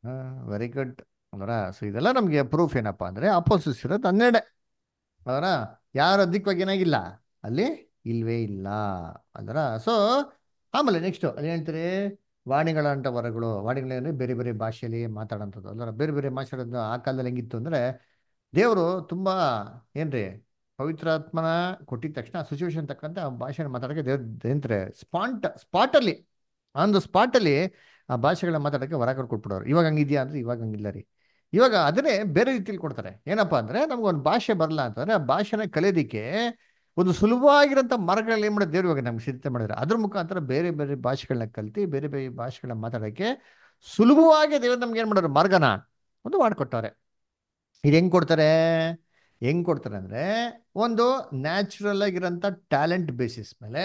ವೆರಿ ಗುಡ್ ಅದರ ಸೊ ಇದೆಲ್ಲ ನಮಗೆ ಪ್ರೂಫ್ ಏನಪ್ಪಾ ಅಂದ್ರೆ ಅಪೋಸಿಸ್ ಇರೋದು ಹನ್ನೆರಡೆ ಅದರ ಯಾರ ಅಧಿಕವಾಗಿ ಏನಾಗಿಲ್ಲ ಅಲ್ಲಿ ಇಲ್ವೇ ಇಲ್ಲ ಅದರ ಸೊ ಆಮೇಲೆ ನೆಕ್ಸ್ಟ್ ಅಲ್ಲಿ ಹೇಳ್ತಾರೆ ವಾಣಿಗಳಂಟ ವರಗಳು ವಾಣಿಗಳಂದ್ರೆ ಬೇರೆ ಬೇರೆ ಭಾಷೆಯಲ್ಲಿ ಮಾತಾಡೋಂಥದ್ದು ಅಲ್ಲರ ಬೇರೆ ಬೇರೆ ಮಾತಾಡೋದು ಆ ಕಾಲದಲ್ಲಿ ಹೆಂಗಿತ್ತು ಅಂದ್ರೆ ದೇವರು ತುಂಬಾ ಏನ್ರಿ ಪವಿತ್ರಾತ್ಮನ ಕೊಟ್ಟಿದ ತಕ್ಷಣ ಸಿಚುವೇಶನ್ ತಕ್ಕಂತ ಆ ಭಾಷೆನ ಮಾತಾಡೋಕೆ ದೇವ್ರ ಏನಂತಾರೆ ಸ್ಪಾಂಟ್ ಸ್ಪಾಟಲ್ಲಿ ಆನ್ ದ ಸ್ಪಾಟಲ್ಲಿ ಆ ಭಾಷೆಗಳನ್ನ ಮಾತಾಡೋಕ್ಕೆ ವರ ಕೊಟ್ಬಿಡೋರು ಇವಾಗ ಹಂಗಿದ್ಯಾ ಅಂದ್ರೆ ಇವಾಗ ಹಂಗಿಲ್ಲ ರೀ ಇವಾಗ ಅದನ್ನೇ ಬೇರೆ ರೀತಿಯಲ್ಲಿ ಕೊಡ್ತಾರೆ ಏನಪ್ಪಾ ಅಂದ್ರೆ ನಮ್ಗೊಂದು ಭಾಷೆ ಬರಲ್ಲ ಅಂತಂದ್ರೆ ಆ ಭಾಷೆನ ಕಲಿಯೋದಿಕ್ಕೆ ಒಂದು ಸುಲಭವಾಗಿರೋಂಥ ಮಾರ್ಗಗಳಲ್ಲಿ ಏನು ಮಾಡೋದು ದೇವ್ರು ಇವಾಗ ನಮ್ಗೆ ಸಿದ್ಧತೆ ಮಾಡಿದ್ರೆ ಅದ್ರ ಮುಖಾಂತರ ಬೇರೆ ಬೇರೆ ಭಾಷೆಗಳನ್ನ ಕಲ್ತು ಬೇರೆ ಬೇರೆ ಭಾಷೆಗಳನ್ನ ಮಾತಾಡೋಕ್ಕೆ ಸುಲಭವಾಗಿ ದೇವ್ರು ನಮ್ಗೆ ಏನು ಮಾಡೋರು ಮಾರ್ಗನ ಒಂದು ಮಾಡಿಕೊಟ್ಟವ್ರೆ ಇದು ಹೆಂಗ್ ಕೊಡ್ತಾರೆ ಹೆಂಗ್ ಕೊಡ್ತಾರೆ ಅಂದ್ರೆ ಒಂದು ನ್ಯಾಚುರಲ್ ಆಗಿರೋಂಥ ಟ್ಯಾಲೆಂಟ್ ಬೇಸಿಸ್ ಮೇಲೆ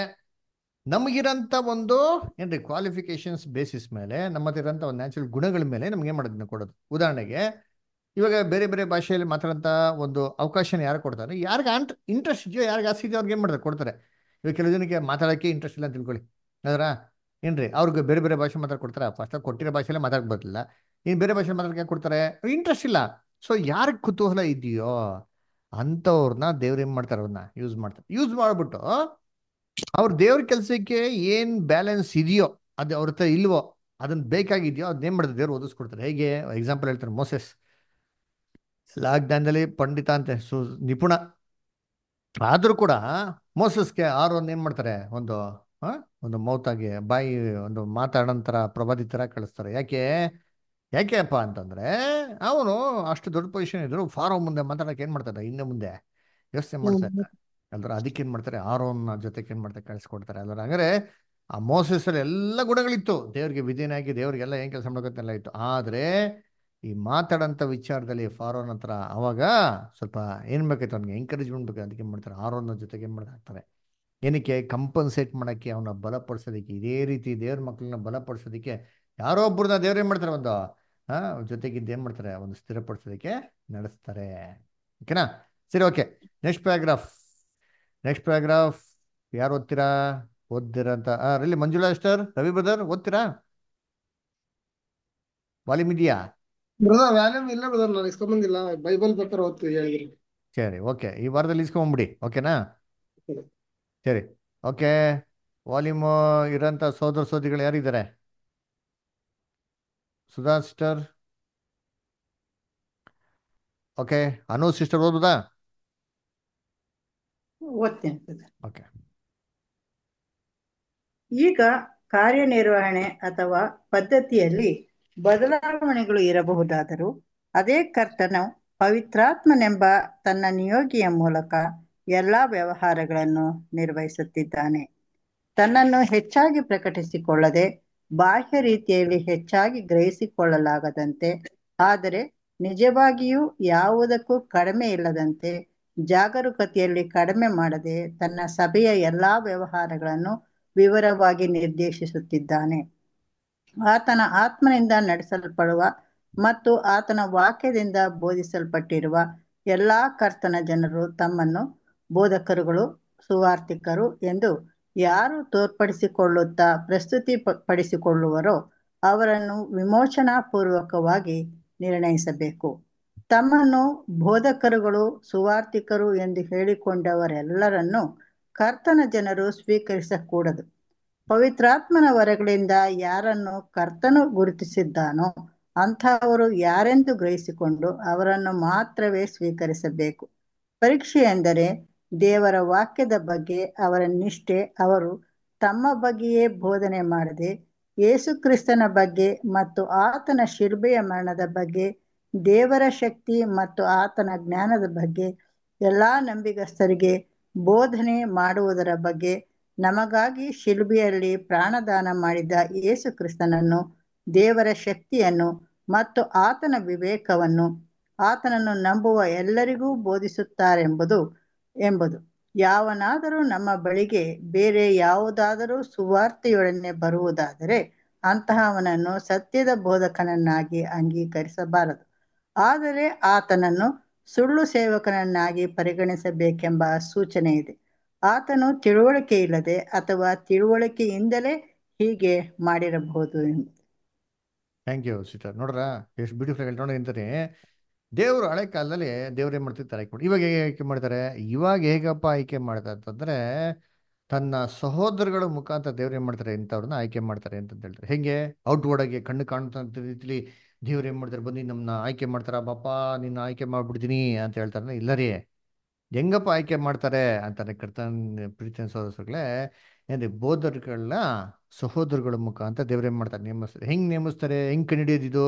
ನಮಗಿರೋಂಥ ಒಂದು ಏನ್ರಿ ಕ್ವಾಲಿಫಿಕೇಶನ್ಸ್ ಬೇಸಿಸ್ ಮೇಲೆ ನಮ್ಮದಿರೋಂಥ ಒಂದು ನ್ಯಾಚುರಲ್ ಗುಣಗಳ ಮೇಲೆ ನಮ್ಗೆ ಏನು ಮಾಡೋದನ್ನ ಕೊಡೋದು ಉದಾಹರಣೆಗೆ ಇವಾಗ ಬೇರೆ ಬೇರೆ ಭಾಷೆಯಲ್ಲಿ ಮಾತಾಡೋಂಥ ಒಂದು ಅವಕಾಶನ ಯಾರು ಕೊಡ್ತಾರೆ ಯಾರಿಗೆ ಅಂಟ್ ಇಂಟ್ರೆಸ್ಟ್ ಇದೆಯೋ ಯಾರಿಗೆ ಆಸೆ ಇದೆಯೋ ಅವ್ರಿಗೆ ಏನು ಮಾಡ್ತಾರೆ ಕೊಡ್ತಾರೆ ಇವಾಗ ಕೆಲವು ಜನಕ್ಕೆ ಮಾತಾಡೋಕ್ಕೆ ಇಂಟ್ರೆಸ್ಟ್ ಇಲ್ಲ ಅಂತ ತಿಳ್ಕೊಳ್ಳಿ ಅದರ ಏನ್ರಿ ಅವ್ರಿಗೆ ಬೇರೆ ಬೇರೆ ಭಾಷೆ ಮಾತಾಡ್ಕೊಡ್ತಾರೆ ಫಸ್ಟ್ ಕೊಟ್ಟಿರೋ ಭಾಷೆಯಲ್ಲೇ ಮಾತಾಡಕ್ ಬರಲಿಲ್ಲ ಇನ್ನು ಬೇರೆ ಭಾಷೆ ಮಾತಾಡಕ್ಕೆ ಕೊಡ್ತಾರೆ ಇಂಟ್ರೆಸ್ಟ್ ಇಲ್ಲ ಸೊ ಯಾರಿಗೆ ಕುತೂಹಲ ಇದೆಯೋ ಅಂಥವ್ರನ್ನ ದೇವ್ರು ಏನು ಮಾಡ್ತಾರೆ ಅವ್ರನ್ನ ಯೂಸ್ ಮಾಡ್ತಾರೆ ಯೂಸ್ ಮಾಡಿಬಿಟ್ಟು ಅವ್ರ ದೇವ್ರ ಕೆಲಸಕ್ಕೆ ಏನು ಬ್ಯಾಲೆನ್ಸ್ ಇದೆಯೋ ಅದು ಅವ್ರ ಹತ್ರ ಇಲ್ವೋ ಅದನ್ನ ಬೇಕಾಗಿದೆಯೋ ಅದನ್ನ ಏನು ಮಾಡ್ತಾರೆ ದೇವ್ರು ಓದಿಸ್ಕೊಡ್ತಾರೆ ಹೇಗೆ ಎಕ್ಸಾಂಪಲ್ ಹೇಳ್ತಾರೆ ಮೋಸೆಸ್ ಲಾಕ್ಡೌನ್ದಲ್ಲಿ ಪಂಡಿತ ಅಂತೆ ಸು ನಿಪುಣ ಆದರೂ ಕೂಡ ಮೋಸಸ್ಗೆ ಆರು ಒಂದು ಏನು ಮಾಡ್ತಾರೆ ಒಂದು ಆ, ಒಂದು ಮೌತಾಗಿ ಬಾಯಿ ಒಂದು ಮಾತಾಡೋಂಥರ ಪ್ರವಾದಿ ಥರ ಕಳಿಸ್ತಾರೆ ಯಾಕೆ ಯಾಕೆಪ್ಪ ಅಂತಂದ್ರೆ ಅವನು ಅಷ್ಟು ದೊಡ್ಡ ಪೊಸಿಷನ್ ಇದ್ರು ಫಾರೋ ಮುಂದೆ ಮಾತಾಡಕ್ಕೆ ಏನು ಮಾಡ್ತಾರೆ ಹಿಂದೆ ಮುಂದೆ ಯೋಚನೆ ಮಾಡ್ತಾ ಇದ್ದಾರೆ ಅಲ್ದ್ರ ಅದಕ್ಕೆ ಏನು ಮಾಡ್ತಾರೆ ಆರೋನ ಜೊತೆಗೆ ಏನು ಮಾಡ್ತಾರೆ ಕಳಿಸ್ಕೊಡ್ತಾರೆ ಅಲ್ದ್ರ ಹಂಗಾರೆ ಆ ಮೋಸಸ್ಸಲ್ಲಿ ಎಲ್ಲ ಗುಣಗಳಿತ್ತು ದೇವ್ರಿಗೆ ವಿಧೇಯನಾಗಿ ದೇವ್ರಿಗೆಲ್ಲ ಏನ್ ಕೆಲಸ ಮಾಡೋಕತ್ತೆಲ್ಲ ಇತ್ತು ಆದ್ರೆ ಈ ಮಾತಾಡೋಂಥ ವಿಚಾರದಲ್ಲಿ ಫಾರೋನ್ ಹತ್ರ ಅವಾಗ ಸ್ವಲ್ಪ ಏನ್ ಬೇಕಾಯ್ತು ಅವ್ನಿಗೆ ಎಂಕರೇಜ್ಮೆಂಟ್ ಬೇಕು ಅದಕ್ಕೆ ಏನ್ ಮಾಡ್ತಾರೆ ಆರೋನ ಜೊತೆಗೆ ಏನ್ ಮಾಡ್ತಾರೆ ಹಾಕ್ತಾರೆ ಏನಕ್ಕೆ ಕಂಪನ್ಸೇಟ್ ಮಾಡೋಕ್ಕೆ ಅವನ ಬಲಪಡಿಸೋದಕ್ಕೆ ಇದೇ ರೀತಿ ದೇವ್ರ ಮಕ್ಕಳನ್ನ ಬಲಪಡಿಸೋದಕ್ಕೆ ಯಾರೋ ಒಬ್ಬರನ್ನ ದೇವ್ರು ಏನ್ ಮಾಡ್ತಾರೆ ಒಂದು ಆ ಜೊತೆಗಿದ್ದು ಏನ್ ಮಾಡ್ತಾರೆ ಒಂದು ಸ್ಥಿರಪಡಿಸೋದಕ್ಕೆ ನಡೆಸ್ತಾರೆ ಓಕೆನಾ ಸರಿ okay next paragraph next paragraph ಯಾರು ಓದ್ತೀರಾ ಓದ್ದಿರಂತ ರಲ್ಲಿ ಮಂಜುಳಾ ಅಷ್ಟರ್ ರವಿ ಬ್ರದರ್ ಓದ್ತೀರಾ ವಾಲ್ಯೂಮ್ ಇದೆಯಾ ಬ್ರದರ್ ವ್ಯಾಲ್ಯೂಮ್ ಇಲ್ಲ ಬ್ರದರ್ ನಾನು ಇಸ್ಕೊಂಬಂದಿಲ್ಲ ಬೈಬಲ್ ಪ್ರಕಾರ ಓದ್ತೀವಿ ಹೇಳಿದ್ರಿ ಸರಿ ಓಕೆ ಈ ವಾರದಲ್ಲಿ ಇಸ್ಕೊಂಬಿಡಿ ಓಕೆನಾ ಸರಿ ಓಕೆ ವಾಲ್ಯೂಮ್ ಇರೋಂಥ ಸೋದರ ಸೋದಿಗಳು ಯಾರಿದ್ದಾರೆ Sudha sister okay Anu sister ಓದ್ಬೋದಾ ಓದ್ತೇನೆ brother. ಓಕೆ ಈಗ ಕಾರ್ಯನಿರ್ವಹಣೆ ಅಥವಾ ಪದ್ಧತಿಯಲ್ಲಿ ಬದಲಾವಣೆಗಳು ಇರಬಹುದಾದರೂ ಅದೇ ಕರ್ತನು ಪವಿತ್ರಾತ್ಮನೆಂಬ ತನ್ನ ನಿಯೋಗಿಯ ಮೂಲಕ ಎಲ್ಲ ವ್ಯವಹಾರಗಳನ್ನು ನಿರ್ವಹಿಸುತ್ತಿದ್ದಾನೆ ತನ್ನನ್ನು ಹೆಚ್ಚಾಗಿ ಪ್ರಕಟಿಸಿಕೊಳ್ಳದೆ ಬಾಹ್ಯ ರೀತಿಯಲ್ಲಿ ಹೆಚ್ಚಾಗಿ ಗ್ರಹಿಸಿಕೊಳ್ಳಲಾಗದಂತೆ ಆದರೆ ನಿಜವಾಗಿಯೂ ಯಾವುದಕ್ಕೂ ಕಡಿಮೆ ಇಲ್ಲದಂತೆ ಜಾಗರೂಕತೆಯಲ್ಲಿ ಕಡಿಮೆ ಮಾಡದೆ ತನ್ನ ಸಭೆಯ ಎಲ್ಲಾ ವ್ಯವಹಾರಗಳನ್ನು ವಿವರವಾಗಿ ನಿರ್ದೇಶಿಸುತ್ತಿದ್ದಾನೆ ಆತನ ಆತ್ಮನಿಂದ ನಡೆಸಲ್ಪಡುವ ಮತ್ತು ಆತನ ವಾಕ್ಯದಿಂದ ಬೋಧಿಸಲ್ಪಟ್ಟಿರುವ ಎಲ್ಲಾ ಕರ್ತನ ಜನರು ತಮ್ಮನ್ನು ಬೋಧಕರುಗಳು ಸುವಾರ್ತಿಕರು ಎಂದು ಯಾರು ತೋರ್ಪಡಿಸಿಕೊಳ್ಳುತ್ತಾ ಪ್ರಸ್ತುತಿ ಪ- ಪಡಿಸಿಕೊಳ್ಳುವರೋ ಅವರನ್ನು ವಿಮೋಚನಾ ಪೂರ್ವಕವಾಗಿ ನಿರ್ಣಯಿಸಬೇಕು ತಮ್ಮನ್ನು ಬೋಧಕರುಗಳು ಸುವಾರ್ತಿಕರು ಎಂದು ಹೇಳಿಕೊಂಡವರೆಲ್ಲರನ್ನು ಕರ್ತನ ಜನರು ಸ್ವೀಕರಿಸಕೂಡದು ಪವಿತ್ರಾತ್ಮನ ವರಗಳಿಂದ ಯಾರನ್ನು ಕರ್ತನು ಗುರುತಿಸಿದ್ದಾನೋ ಅಂಥವರು ಯಾರೆಂದು ಗ್ರಹಿಸಿಕೊಂಡು ಅವರನ್ನು ಮಾತ್ರವೇ ಸ್ವೀಕರಿಸಬೇಕು ಪರೀಕ್ಷೆ ಎಂದರೆ ದೇವರ ವಾಕ್ಯದ ಬಗ್ಗೆ ಅವರ ನಿಷ್ಠೆ ಅವರು ತಮ್ಮ ಬಗ್ಗೆಯೇ ಬೋಧನೆ ಮಾಡದೆ ಯೇಸು ಕ್ರಿಸ್ತನ ಬಗ್ಗೆ ಮತ್ತು ಆತನ ಶಿಲ್ಬೆಯ ಮರಣದ ಬಗ್ಗೆ ದೇವರ ಶಕ್ತಿ ಮತ್ತು ಆತನ ಜ್ಞಾನದ ಬಗ್ಗೆ ಎಲ್ಲ ನಂಬಿಗಸ್ತರಿಗೆ ಬೋಧನೆ ಮಾಡುವುದರ ಬಗ್ಗೆ ನಮಗಾಗಿ ಶಿಲ್ಬೆಯಲ್ಲಿ ಪ್ರಾಣದಾನ ಮಾಡಿದ ಯೇಸು ಕ್ರಿಸ್ತನನ್ನು ದೇವರ ಶಕ್ತಿಯನ್ನು ಮತ್ತು ಆತನ ವಿವೇಕವನ್ನು ಆತನನ್ನು ನಂಬುವ ಎಲ್ಲರಿಗೂ ಬೋಧಿಸುತ್ತಾರೆಂಬುದು ಎಂಬುದು ಯಾವನಾದರೂ ನಮ್ಮ ಬಳಿಗೆ ಬೇರೆ ಯಾವುದಾದರೂ ಸುವಾರ್ತೆಯೊಡನೆ ಬರುವುದಾದರೆ ಅಂತಹವನನ್ನು ಸತ್ಯದ ಬೋಧಕನನ್ನಾಗಿ ಅಂಗೀಕರಿಸಬಾರದು ಆದರೆ ಆತನನ್ನು ಸುಳ್ಳು ಸೇವಕನನ್ನಾಗಿ ಪರಿಗಣಿಸಬೇಕೆಂಬ ಸೂಚನೆ ಇದೆ ಆತನು ತಿಳುವಳಿಕೆ ಇಲ್ಲದೆ ಅಥವಾ ತಿಳುವಳಿಕೆಯಿಂದಲೇ ಹೀಗೆ ಮಾಡಿರಬಹುದು ಎಂದು ಥ್ಯಾಂಕ್ ಯು ಸಿಸ್ಟರ್ ನೋಡ್ರ ಎಷ್ಟು ಬ್ಯೂಟಿಫುಲ್ ಆಗಿ ನೋಡಿ ಅಂತಾರೆ ದೇವರು ಹಳೆ ಕಾಲದಲ್ಲಿ ದೇವ್ರು ಏನು ಮಾಡ್ತಿರ್ತಾರೆ ಆಯ್ಕೆ ಮಾಡಿ ಇವಾಗ ಹೇಗೆ ಆಯ್ಕೆ ಮಾಡ್ತಾರೆ ಇವಾಗ ಹೇಗಪ್ಪ ಆಯ್ಕೆ ಮಾಡ್ತಾರೆ ಅಂತಂದ್ರೆ ತನ್ನ ಸಹೋದರಗಳ ಮುಖಾಂತರ ದೇವ್ರು ಏನು ಮಾಡ್ತಾರೆ ಇಂಥವ್ರನ್ನ ಆಯ್ಕೆ ಮಾಡ್ತಾರೆ ಅಂತ ಹೇಳ್ತಾರೆ ಹೆಂಗೆ ಔಟ್ವರ್ಡ್ ಆಗಿ ಕಣ್ಣು ಕಾಣುವಂಥ ರೀತಿಲಿ ದೇವ್ರು ಏನು ಮಾಡ್ತಾರೆ ಬಂದು ನಮ್ಮನ್ನ ಆಯ್ಕೆ ಮಾಡ್ತಾರ ಬಾಪ ನಿನ್ನ ಆಯ್ಕೆ ಮಾಡ್ಬಿಡ್ತೀನಿ ಅಂತ ಹೇಳ್ತಾರೆ ಇಲ್ಲ ರೀ ಹೆಂಗಪ್ಪ ಆಯ್ಕೆ ಮಾಡ್ತಾರೆ ಅಂತಾನೆ ಕರ್ತನ್ ಪ್ರೀತಿಯ ಸಹೋದರಗಳೇ ಏನ್ರಿ ಬೋಧರ್ಗಳನ್ನ ಸಹೋದರಗಳ ಮುಖಾಂತರ ದೇವ್ರು ಏನು ಮಾಡ್ತಾರೆ ನೇಮಿಸ್ತಾರೆ ಹೆಂಗ್ ನೇಮಿಸ್ತಾರೆ ಹೆಂಗ್ ಕಂಡಿಡಿಯೋದಿದು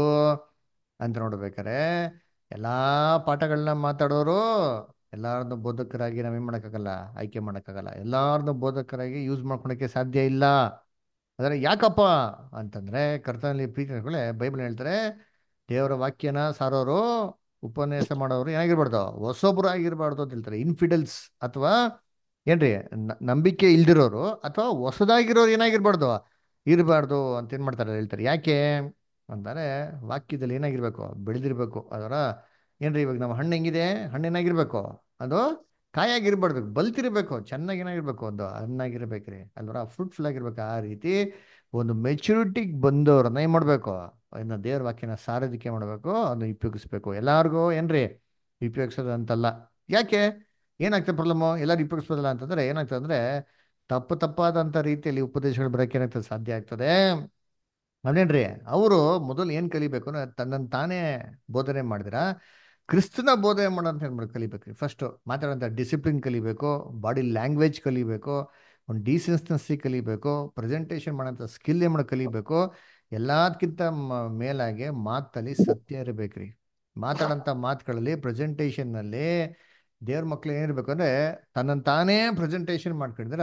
ಅಂತ ನೋಡ್ಬೇಕಾರೆ ಎಲ್ಲಾ ಪಾಠಗಳನ್ನ ಮಾತಾಡೋರು ಎಲ್ಲಾರನ್ನೂ ಬೋಧಕರಾಗಿ ನಾವೇನ್ ಮಾಡೋಕ್ಕಾಗಲ್ಲ ಆಯ್ಕೆ ಮಾಡೋಕ್ಕಾಗಲ್ಲ ಎಲ್ಲಾರನ್ನೂ ಬೋಧಕರಾಗಿ ಯೂಸ್ ಮಾಡ್ಕೊಳಕ್ಕೆ ಸಾಧ್ಯ ಇಲ್ಲ ಆದರೆ ಯಾಕಪ್ಪ ಅಂತಂದ್ರೆ ಕರ್ತನಲ್ಲಿ ಪ್ರೀತಿಗಳೇ ಬೈಬಲ್ ಹೇಳ್ತಾರೆ ದೇವರ ವಾಕ್ಯನ ಸಾರೋರು ಉಪನ್ಯಾಸ ಮಾಡೋರು ಏನಾಗಿರ್ಬಾರ್ದು ಹೊಸೊಬ್ರು ಆಗಿರ್ಬಾರ್ದು ಅಂತ ಹೇಳ್ತಾರೆ ಇನ್ಫಿಡಲ್ಸ್ ಅಥವಾ ಏನ್ರಿ ನ- ನಂಬಿಕೆ ಇಲ್ದಿರೋರು ಅಥವಾ ಹೊಸದಾಗಿರೋರು ಏನಾಗಿರ್ಬಾರ್ದು ಇರಬಾರ್ದು ಅಂತ ಏನ್ ಮಾಡ್ತಾರೆ ಹೇಳ್ತಾರೆ ಯಾಕೆ ಅಂತಾರೆ ವಾಕ್ಯದಲ್ಲಿ ಏನಾಗಿರ್ಬೇಕು ಬೆಳೆದಿರ್ಬೇಕು ಅದರ ಏನ್ರಿ ಇವಾಗ ನಮ್ಮ ಹಣ್ಣು ಹೆಂಗಿದೆ ಹಣ್ಣು ಏನಾಗಿರ್ಬೇಕು ಅದು ಕಾಯಾಗಿರ್ಬಾರ್ದು ಬಲ್ತಿರ್ಬೇಕು ಚೆನ್ನಾಗಿ ಏನಾಗಿರ್ಬೇಕು ಒಂದು ಹಣ್ಣಾಗಿರ್ಬೇಕ್ರಿ ಅಲ್ವರ ಫ್ರೂಟ್ಫುಲ್ ಆಗಿರ್ಬೇಕು ಆ ರೀತಿ ಒಂದು ಮೆಚುರಿಟಿಗೆ ಬಂದವ್ರನ್ನ ಏನ್ ಮಾಡ್ಬೇಕು ಇನ್ನು ದೇವ್ರ ವಾಕ್ಯನ ಸಾರೋದಕ್ಕೆ ಮಾಡಬೇಕು ಅದನ್ನ ಉಪಯೋಗಿಸ್ಬೇಕು ಎಲ್ಲಾರ್ಗೂ ಏನ್ರಿ ಉಪಯೋಗಿಸೋದು ಅಂತಲ್ಲ ಯಾಕೆ ಏನಾಗ್ತದೆ ಪ್ರಾಬ್ಲಮ್ಮು ಎಲ್ಲರೂ ಉಪಯೋಗಿಸ್ಬೋದಲ್ಲ ಅಂತಂದ್ರೆ ಏನಾಗ್ತದೆ ಅಂದ್ರೆ ತಪ್ಪು ತಪ್ಪಾದಂಥ ರೀತಿಯಲ್ಲಿ ಉಪದೇಶಗಳು ಬರೋಕೆ ಏನಾಗ್ತದೆ ಸಾಧ್ಯ ಆಗ್ತದೆ ಅದೇನ್ರಿ ಅವರು ಮೊದಲು ಏನು ಕಲಿಬೇಕು ಅಂದ್ರೆ ತನ್ನನ್ನು ತಾನೇ ಬೋಧನೆ ಮಾಡಿದ್ರ ಕ್ರಿಸ್ತನ ಬೋಧನೆ ಮಾಡೋಂತ ಏನ್ಮಾಡ್ಬೇಕು ಕಲಿಬೇಕ್ರಿ ಫಸ್ಟ್ ಮಾತಾಡೋಂಥ ಡಿಸಿಪ್ಲಿನ್ ಕಲಿಬೇಕು ಬಾಡಿ ಲ್ಯಾಂಗ್ವೇಜ್ ಕಲಿಬೇಕು ಒಂದು ಡೀಸೆನ್ಸ್ನೆಸ್ಸಿ ಕಲಿಬೇಕು ಪ್ರೆಸೆಂಟೇಷನ್ ಮಾಡೋಂಥ ಸ್ಕಿಲ್ ಏನು ಮಾಡೋದು ಕಲಿಬೇಕು ಎಲ್ಲದಕ್ಕಿಂತ ಮ- ಮೇಲಾಗಿ ಮಾತಲ್ಲಿ ಸತ್ಯ ಇರಬೇಕ್ರಿ ಮಾತಾಡೋಂಥ ಮಾತುಗಳಲ್ಲಿ ಪ್ರೆಸೆಂಟೇಷನ್ನಲ್ಲಿ ದೇವ್ರ ಮಕ್ಳು ಏನಿರ್ಬೇಕು ಅಂದ್ರೆ ತನ್ನನ್ನು ತಾನೇ ಪ್ರೆಸೆಂಟೇಷನ್ ಮಾಡ್ಕೊಂಡಿದ್ರ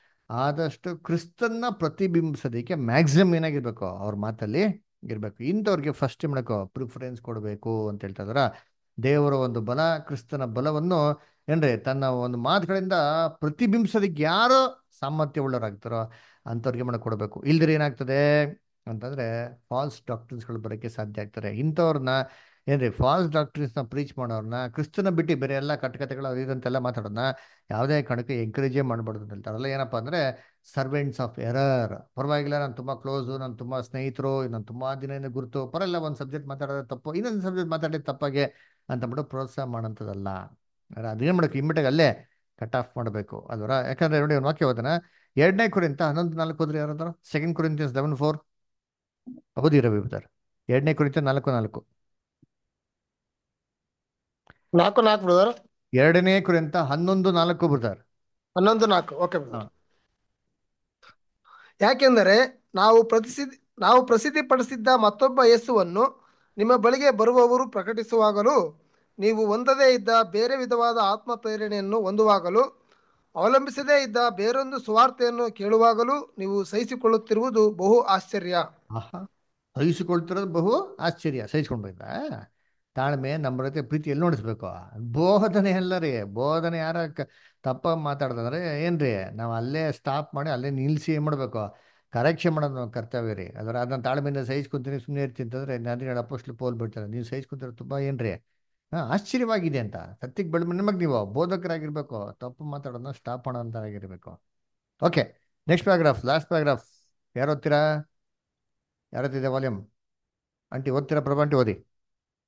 ಆದಷ್ಟು ಕ್ರಿಸ್ತನ್ನ ಪ್ರತಿಬಿಂಬಿಸೋದಕ್ಕೆ ಮ್ಯಾಕ್ಸಿಮಮ್ ಏನಾಗಿರ್ಬೇಕು ಅವ್ರ ಮಾತಲ್ಲಿ ಇರಬೇಕು ಇಂಥವ್ರಿಗೆ ಫಸ್ಟ್ ಮಾಡಬೇಕು ಪ್ರಿಫರೆನ್ಸ್ ಕೊಡಬೇಕು ಅಂತ ಹೇಳ್ತಾ ಇದಾರ ದೇವರ ಒಂದು ಬಲ ಕ್ರಿಸ್ತನ ಬಲವನ್ನು ಏನ್ರಿ ತನ್ನ ಒಂದು ಮಾತುಗಳಿಂದ ಪ್ರತಿಬಿಂಬಿಸೋದಕ್ಕೆ ಯಾರು ಸಾಮರ್ಥ್ಯ ಉಳ್ಳವರಾಗ್ತಾರೋ ಅಂಥವ್ರಿಗೆ ಮಾಡಕ್ ಕೊಡಬೇಕು ಇಲ್ದಿರ ಏನಾಗ್ತದೆ ಅಂತಂದ್ರೆ ಫಾಲ್ಸ್ ಡಾಕ್ಟರ್ಸ್ಗಳು ಬರೋಕ್ಕೆ ಸಾಧ್ಯ ಆಗ್ತಾರೆ ಇಂಥವ್ರನ್ನ ಏನ್ರಿ ಫಾಲ್ಸ್ ಡಾಕ್ಟರ್ಸ್ನ ಪ್ರೀಚ್ ಮಾಡೋರ್ನ ಕ್ರಿಸ್ತನ ಬಿಟ್ಟು ಬೇರೆ ಎಲ್ಲ ಕಟ್ಟಕತೆಗಳು ಅದು ಇದು ಅಂತೆಲ್ಲ ಮಾತಾಡೋದನ್ನ ಯಾವುದೇ ಕಾರಣಕ್ಕೆ ಎಂಕರೇಜೇ ಮಾಡಬಾರ್ದು ಅಂತ ಹೇಳ್ತಾರೆ ಅಲ್ಲ ಏನಪ್ಪ ಅಂದ್ರೆ ಸರ್ವೆಂಟ್ಸ್ ಆಫ್ ಎರರ್ ಪರವಾಗಿಲ್ಲ ನಾನು ತುಂಬಾ ಕ್ಲೋಸು ನಾನು ತುಂಬಾ ಸ್ನೇಹಿತರು ನಾನು ತುಂಬಾ ದಿನದಿಂದ ಗುರುತು ಪರಲ್ಲ ಒಂದು ಸಬ್ಜೆಕ್ಟ್ ಮಾತಾಡೋದು ತಪ್ಪು ಇನ್ನೊಂದು ಸಬ್ಜೆಕ್ಟ್ ಮಾತಾಡಿದ ತಪ್ಪಾಗೆ ಅಂತಬಿಟ್ಟು ಪ್ರೋತ್ಸಾಹ ಮಾಡೋಂಥದ್ದಲ್ಲ ಅದ್ರ ಅದೇನು ಮಾಡಬೇಕು ಇಮ್ಮಿಡಿಯಾಗಿ ಅಲ್ಲೇ ಕಟ್ ಆಫ್ ಮಾಡಬೇಕು ಅಲ್ವರ ಯಾಕಂದ್ರೆ ನೋಡಿ ಒಂದು ವಾಕ್ಯ ಓದನ ಎರಡನೇ ಕುರಿತ ಹನ್ನೊಂದು ನಾಲ್ಕು ಹೋದ್ರೆ ಯಾರಾದ್ರು ಸೆಕೆಂಡ್ ಕುರಿತ ಲೆವೆನ್ ಫೋರ್ ಹೌದು ರವಿ ಬಿಡ್ತಾರೆ ಎರಡನೇ ಕುರಿತ ನಾಲ್ಕು ನಾಲ್ಕು ನಾಲ್ಕು ನಾಲ್ಕು ಬ್ರದರ್ ಎರಡನೇ ಕುರಿತ ಹನ್ನೊಂದು ನಾಲ್ಕು ಬಿಡ್ತಾರೆ ಹನ್ನೊಂದು ನಾಲ್ಕು ಓಕೆ ಹಾ ಬ್ರದರ್ ಯಾಕೆಂದರೆ ನಾವು ಪ್ರಸಿದ್ಧಿ ನಾವು ಪ್ರಸಿದ್ಧಿಪಡಿಸಿದ್ದ ಮತ್ತೊಬ್ಬ ಯೇಸುವನ್ನು ನಿಮ್ಮ ಬಳಿಗೆ ಬರುವವರು ಪ್ರಕಟಿಸುವಾಗಲೂ ನೀವು ಹೊಂದದೇ ಇದ್ದ ಬೇರೆ ವಿಧವಾದ ಆತ್ಮ ಪ್ರೇರಣೆಯನ್ನು ಹೊಂದುವಾಗಲೂ ಅವಲಂಬಿಸದೇ ಇದ್ದ ಬೇರೊಂದು ಸುವಾರ್ತೆಯನ್ನು ಕೇಳುವಾಗಲೂ ನೀವು ಸಹಿಸಿಕೊಳ್ಳುತ್ತಿರುವುದು ಬಹು ಆಶ್ಚರ್ಯ ಆಹಾ ಸಹಿಸಿಕೊಳ್ತಿರೋದು ಬಹು ಆಶ್ಚರ್ಯ ಸಹಿಸ್ಕೊಂಡು ಬೈದ ತಾಳ್ಮೆ ನಮ್ರತೆ ಪ್ರೀತಿ ಎಲ್ಲಿ ನೋಡಿಸ್ಬೇಕು ಬೋಧನೆ ಅಲ್ಲ ರೀ ಬೋಧನೆ ಯಾರ ಕ- ತಪ್ಪಾಗಿ ಮಾತಾಡ್ದಂದ್ರೆ ಏನ್ರಿ ನಾವು ಅಲ್ಲೇ ಸ್ಟಾಪ್ ಮಾಡಿ ಅಲ್ಲೇ ನಿಲ್ಲಿಸಿ ಏನು ಮಾಡಬೇಕು ಕರೆಕ್ಷನ್ ಮಾಡೋದು ನಮ್ಮ ಕರ್ತವ್ಯ ರೀ ಅದರ ಅದನ್ನ ತಾಳ್ಮೆಯಿಂದ ಸಹಿಸ್ಕೊಂತೀನಿ ಸುಮ್ಮನೆ ಇರ್ತೀನಿ ಅಂತಂದ್ರೆ ನಾನು ಅಪ್ಪಷ್ಟು ಪೋಲ್ ಬಿಡ್ತಾರೆ ನೀವು ಸಹಿಸ್ಕೊಂತಿರೋ ತುಂಬ ಏನ್ರಿ ಹಾಂ ಆಶ್ಚರ್ಯವಾಗಿದೆ ಅಂತ ಸತ್ಯಕ್ಕೆ ಬೆಳೆದ ನಿಮಗೆ ನೀವು ಬೋಧಕರಾಗಿರ್ಬೇಕು ತಪ್ಪು ಮಾತಾಡೋದನ್ನ ಸ್ಟಾಪ್ ಮಾಡೋಂಥರಾಗಿರ್ಬೇಕು okay next paragraph last paragraph ಯಾರು ಓದ್ತೀರಾ ಯಾರತ್ತಿದೆ ವಾಲ್ಯೂಮ್ ಆಂಟಿ ಓದ್ತೀರಾ ಪ್ರಭಾ ಆಂಟಿ ಓದಿ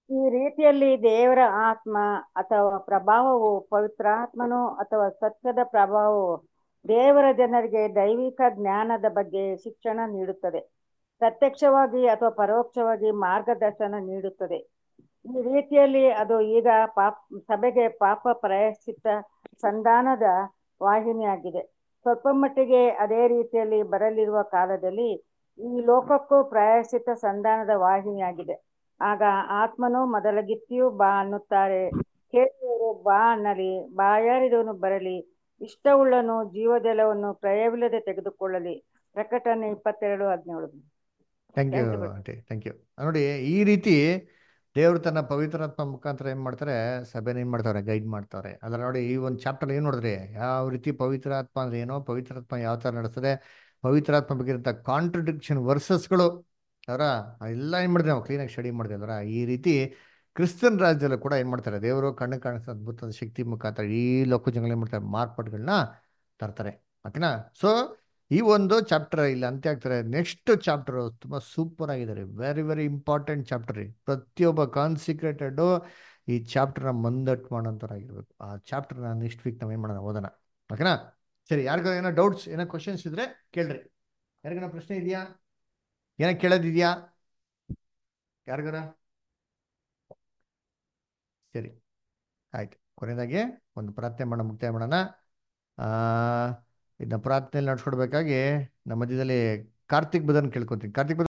ಈ ರೀತಿಯಲ್ಲಿ ದೇವರ ಆತ್ಮ ಅಥವಾ ಪ್ರಭಾವವು ಪವಿತ್ರಾತ್ಮನು ಅಥವಾ ಸತ್ಯದ ಪ್ರಭಾವವು ದೇವರ ಜನರಿಗೆ ದೈವಿಕ ಜ್ಞಾನದ ಬಗ್ಗೆ ಶಿಕ್ಷಣ ನೀಡುತ್ತದೆ ಪ್ರತ್ಯಕ್ಷವಾಗಿ ಅಥವಾ ಪರೋಕ್ಷವಾಗಿ ಮಾರ್ಗದರ್ಶನ ನೀಡುತ್ತದೆ ಈ ರೀತಿಯಲ್ಲಿ ಅದು ಈಗ ಪಾಪ ಸಭೆಗೆ ಪಾಪ ಪ್ರಾಯಶ್ಚಿತ್ತ ಸಂಧಾನದ ವಾಹಿನಿಯಾಗಿದೆ ಸ್ವಲ್ಪ ಮಟ್ಟಿಗೆ ಅದೇ ರೀತಿಯಲ್ಲಿ ಬರಲಿರುವ ಕಾಲದಲ್ಲಿ ಈ ಲೋಕಕ್ಕೂ ಪ್ರಾಯಶ್ಚಿತ್ತ ಸಂಧಾನದ ವಾಹಿನಿಯಾಗಿದೆ ಆಗ ಆತ್ಮನು ಮೊದಲಗಿತ್ತಿಯೂ ಬಾ ಅನ್ನುತ್ತಾರೆ ಕೇಳುವವರು ಬಾ ಅನ್ನಲಿ ಬಾಯಾರಿದವನು ಬರಲಿ ಇಷ್ಟವುಳ್ಳನು ಜೀವಜಲವನ್ನು ಪ್ರಯವಿಲ್ಲದೆ ತೆಗೆದುಕೊಳ್ಳಲಿ ಪ್ರಕಟಣೆ ಇಪ್ಪತ್ತೆರಡು ಹದಿನೇಳು thank you Thank you, brother. Aunty thank you ನೋಡಿ ಈ ರೀತಿ ದೇವರು ತನ್ನ ಪವಿತ್ರಾತ್ಮ ಮುಖಾಂತರ ಏನು ಮಾಡ್ತಾರೆ ಸಭೆನ ಏನು ಮಾಡ್ತಾರೆ ಗೈಡ್ ಮಾಡ್ತಾರೆ ಅದರ ನೋಡಿ ಈ ಒಂದು ಚಾಪ್ಟರ್ ಏನು ನೋಡಿದ್ರಿ ಯಾವ ರೀತಿ ಪವಿತ್ರಾತ್ಮ ಅಂದ್ರೆ ಏನೋ ಪವಿತ್ರಾತ್ಮ ಯಾವ ಥರ ನಡೆಸ್ತದೆ ಪವಿತ್ರಾತ್ಮ ಬಗ್ಗೆ ಇರೋಂಥ ಕಾಂಟ್ರಡಿಕ್ಷನ್ ವರ್ಸಸ್ಗಳು ಅವರ ಎಲ್ಲ ಏನು ಮಾಡಿದ್ರೆ ನಾವು ಕ್ಲೀನಾಗಿ ಸ್ಟಡಿ ಮಾಡಿದೆ ಅದರ ಈ ರೀತಿ ಕ್ರಿಸ್ತನ್ ರಾಜ್ಯದಲ್ಲೂ ಕೂಡ ಏನು ಮಾಡ್ತಾರೆ ದೇವರು ಕಣ್ಣು ಕಾಣಿಸೋ ಅದ್ಭುತದ ಶಕ್ತಿ ಮುಖಾಂತರ ಈ ಲೋಕ ಜನಗಳು ಏನು ಮಾಡ್ತಾರೆ ಮಾರ್ಪಾಡುಗಳನ್ನ ತರ್ತಾರೆ ಓಕೆನಾ ಸೊ ಈ ಒಂದು ಚಾಪ್ಟರ್ ಇಲ್ಲಿ ಅಂತ್ಯ ಆಗ್ತಾರೆ ನೆಕ್ಸ್ಟ್ ಚಾಪ್ಟರ್ ತುಂಬಾ ಸೂಪರ್ ಆಗಿದೆ ವೆರಿ ವೆರಿ ಇಂಪಾರ್ಟೆಂಟ್ ಚಾಪ್ಟರ್ ರೀ ಪ್ರತಿಯೊಬ್ಬ ಕಾನ್ಸಿಕ್ರೇಟೆಡ್ ಈ ಚಾಪ್ಟರ್ನ ಮುಂದಟ್ಟು ಮಾಡೋಂಥವ್ರಾಗಿರ್ಬೇಕು ಆ ಚಾಪ್ಟರ್ನ ನೆಕ್ಸ್ಟ್ ವೀಕ್ ನಾವು ಏನು ಮಾಡೋಣ ಓದೋಣ ಓಕೆನಾ ಸರಿ ಯಾರಿಗಾರ ಏನೋ ಡೌಟ್ಸ್ ಏನೋ ಕ್ವಶನ್ಸ್ ಇದ್ರೆ ಕೇಳ್ರಿ ಯಾರಿಗಾರ ಪ್ರಶ್ನೆ ಇದೆಯಾ ಏನೋ ಕೇಳೋದಿದೆಯಾ ಯಾರಿಗಾರ ಸರಿ ಆಯ್ತು ಕೊನೆಯದಾಗಿ ಒಂದು ಪ್ರಾರ್ಥನೆ ಮಾಡೋಣ ಮುಕ್ತಾಯ ಮಾಡೋಣ ಆ ಇದನ್ನ ಪ್ರಾರ್ಥನೆಯಲ್ಲಿ ನಡ್ಸ್ಕೊಡ್ಬೇಕಾಗಿ ನಮ್ಮ ಮಧ್ಯದಲ್ಲಿ ಕಾರ್ತಿಕ್ ಬದನ್ ಕೇಳ್ಕೊತೀನಿ ಕಾರ್ತಿಕ್ ಬದನ್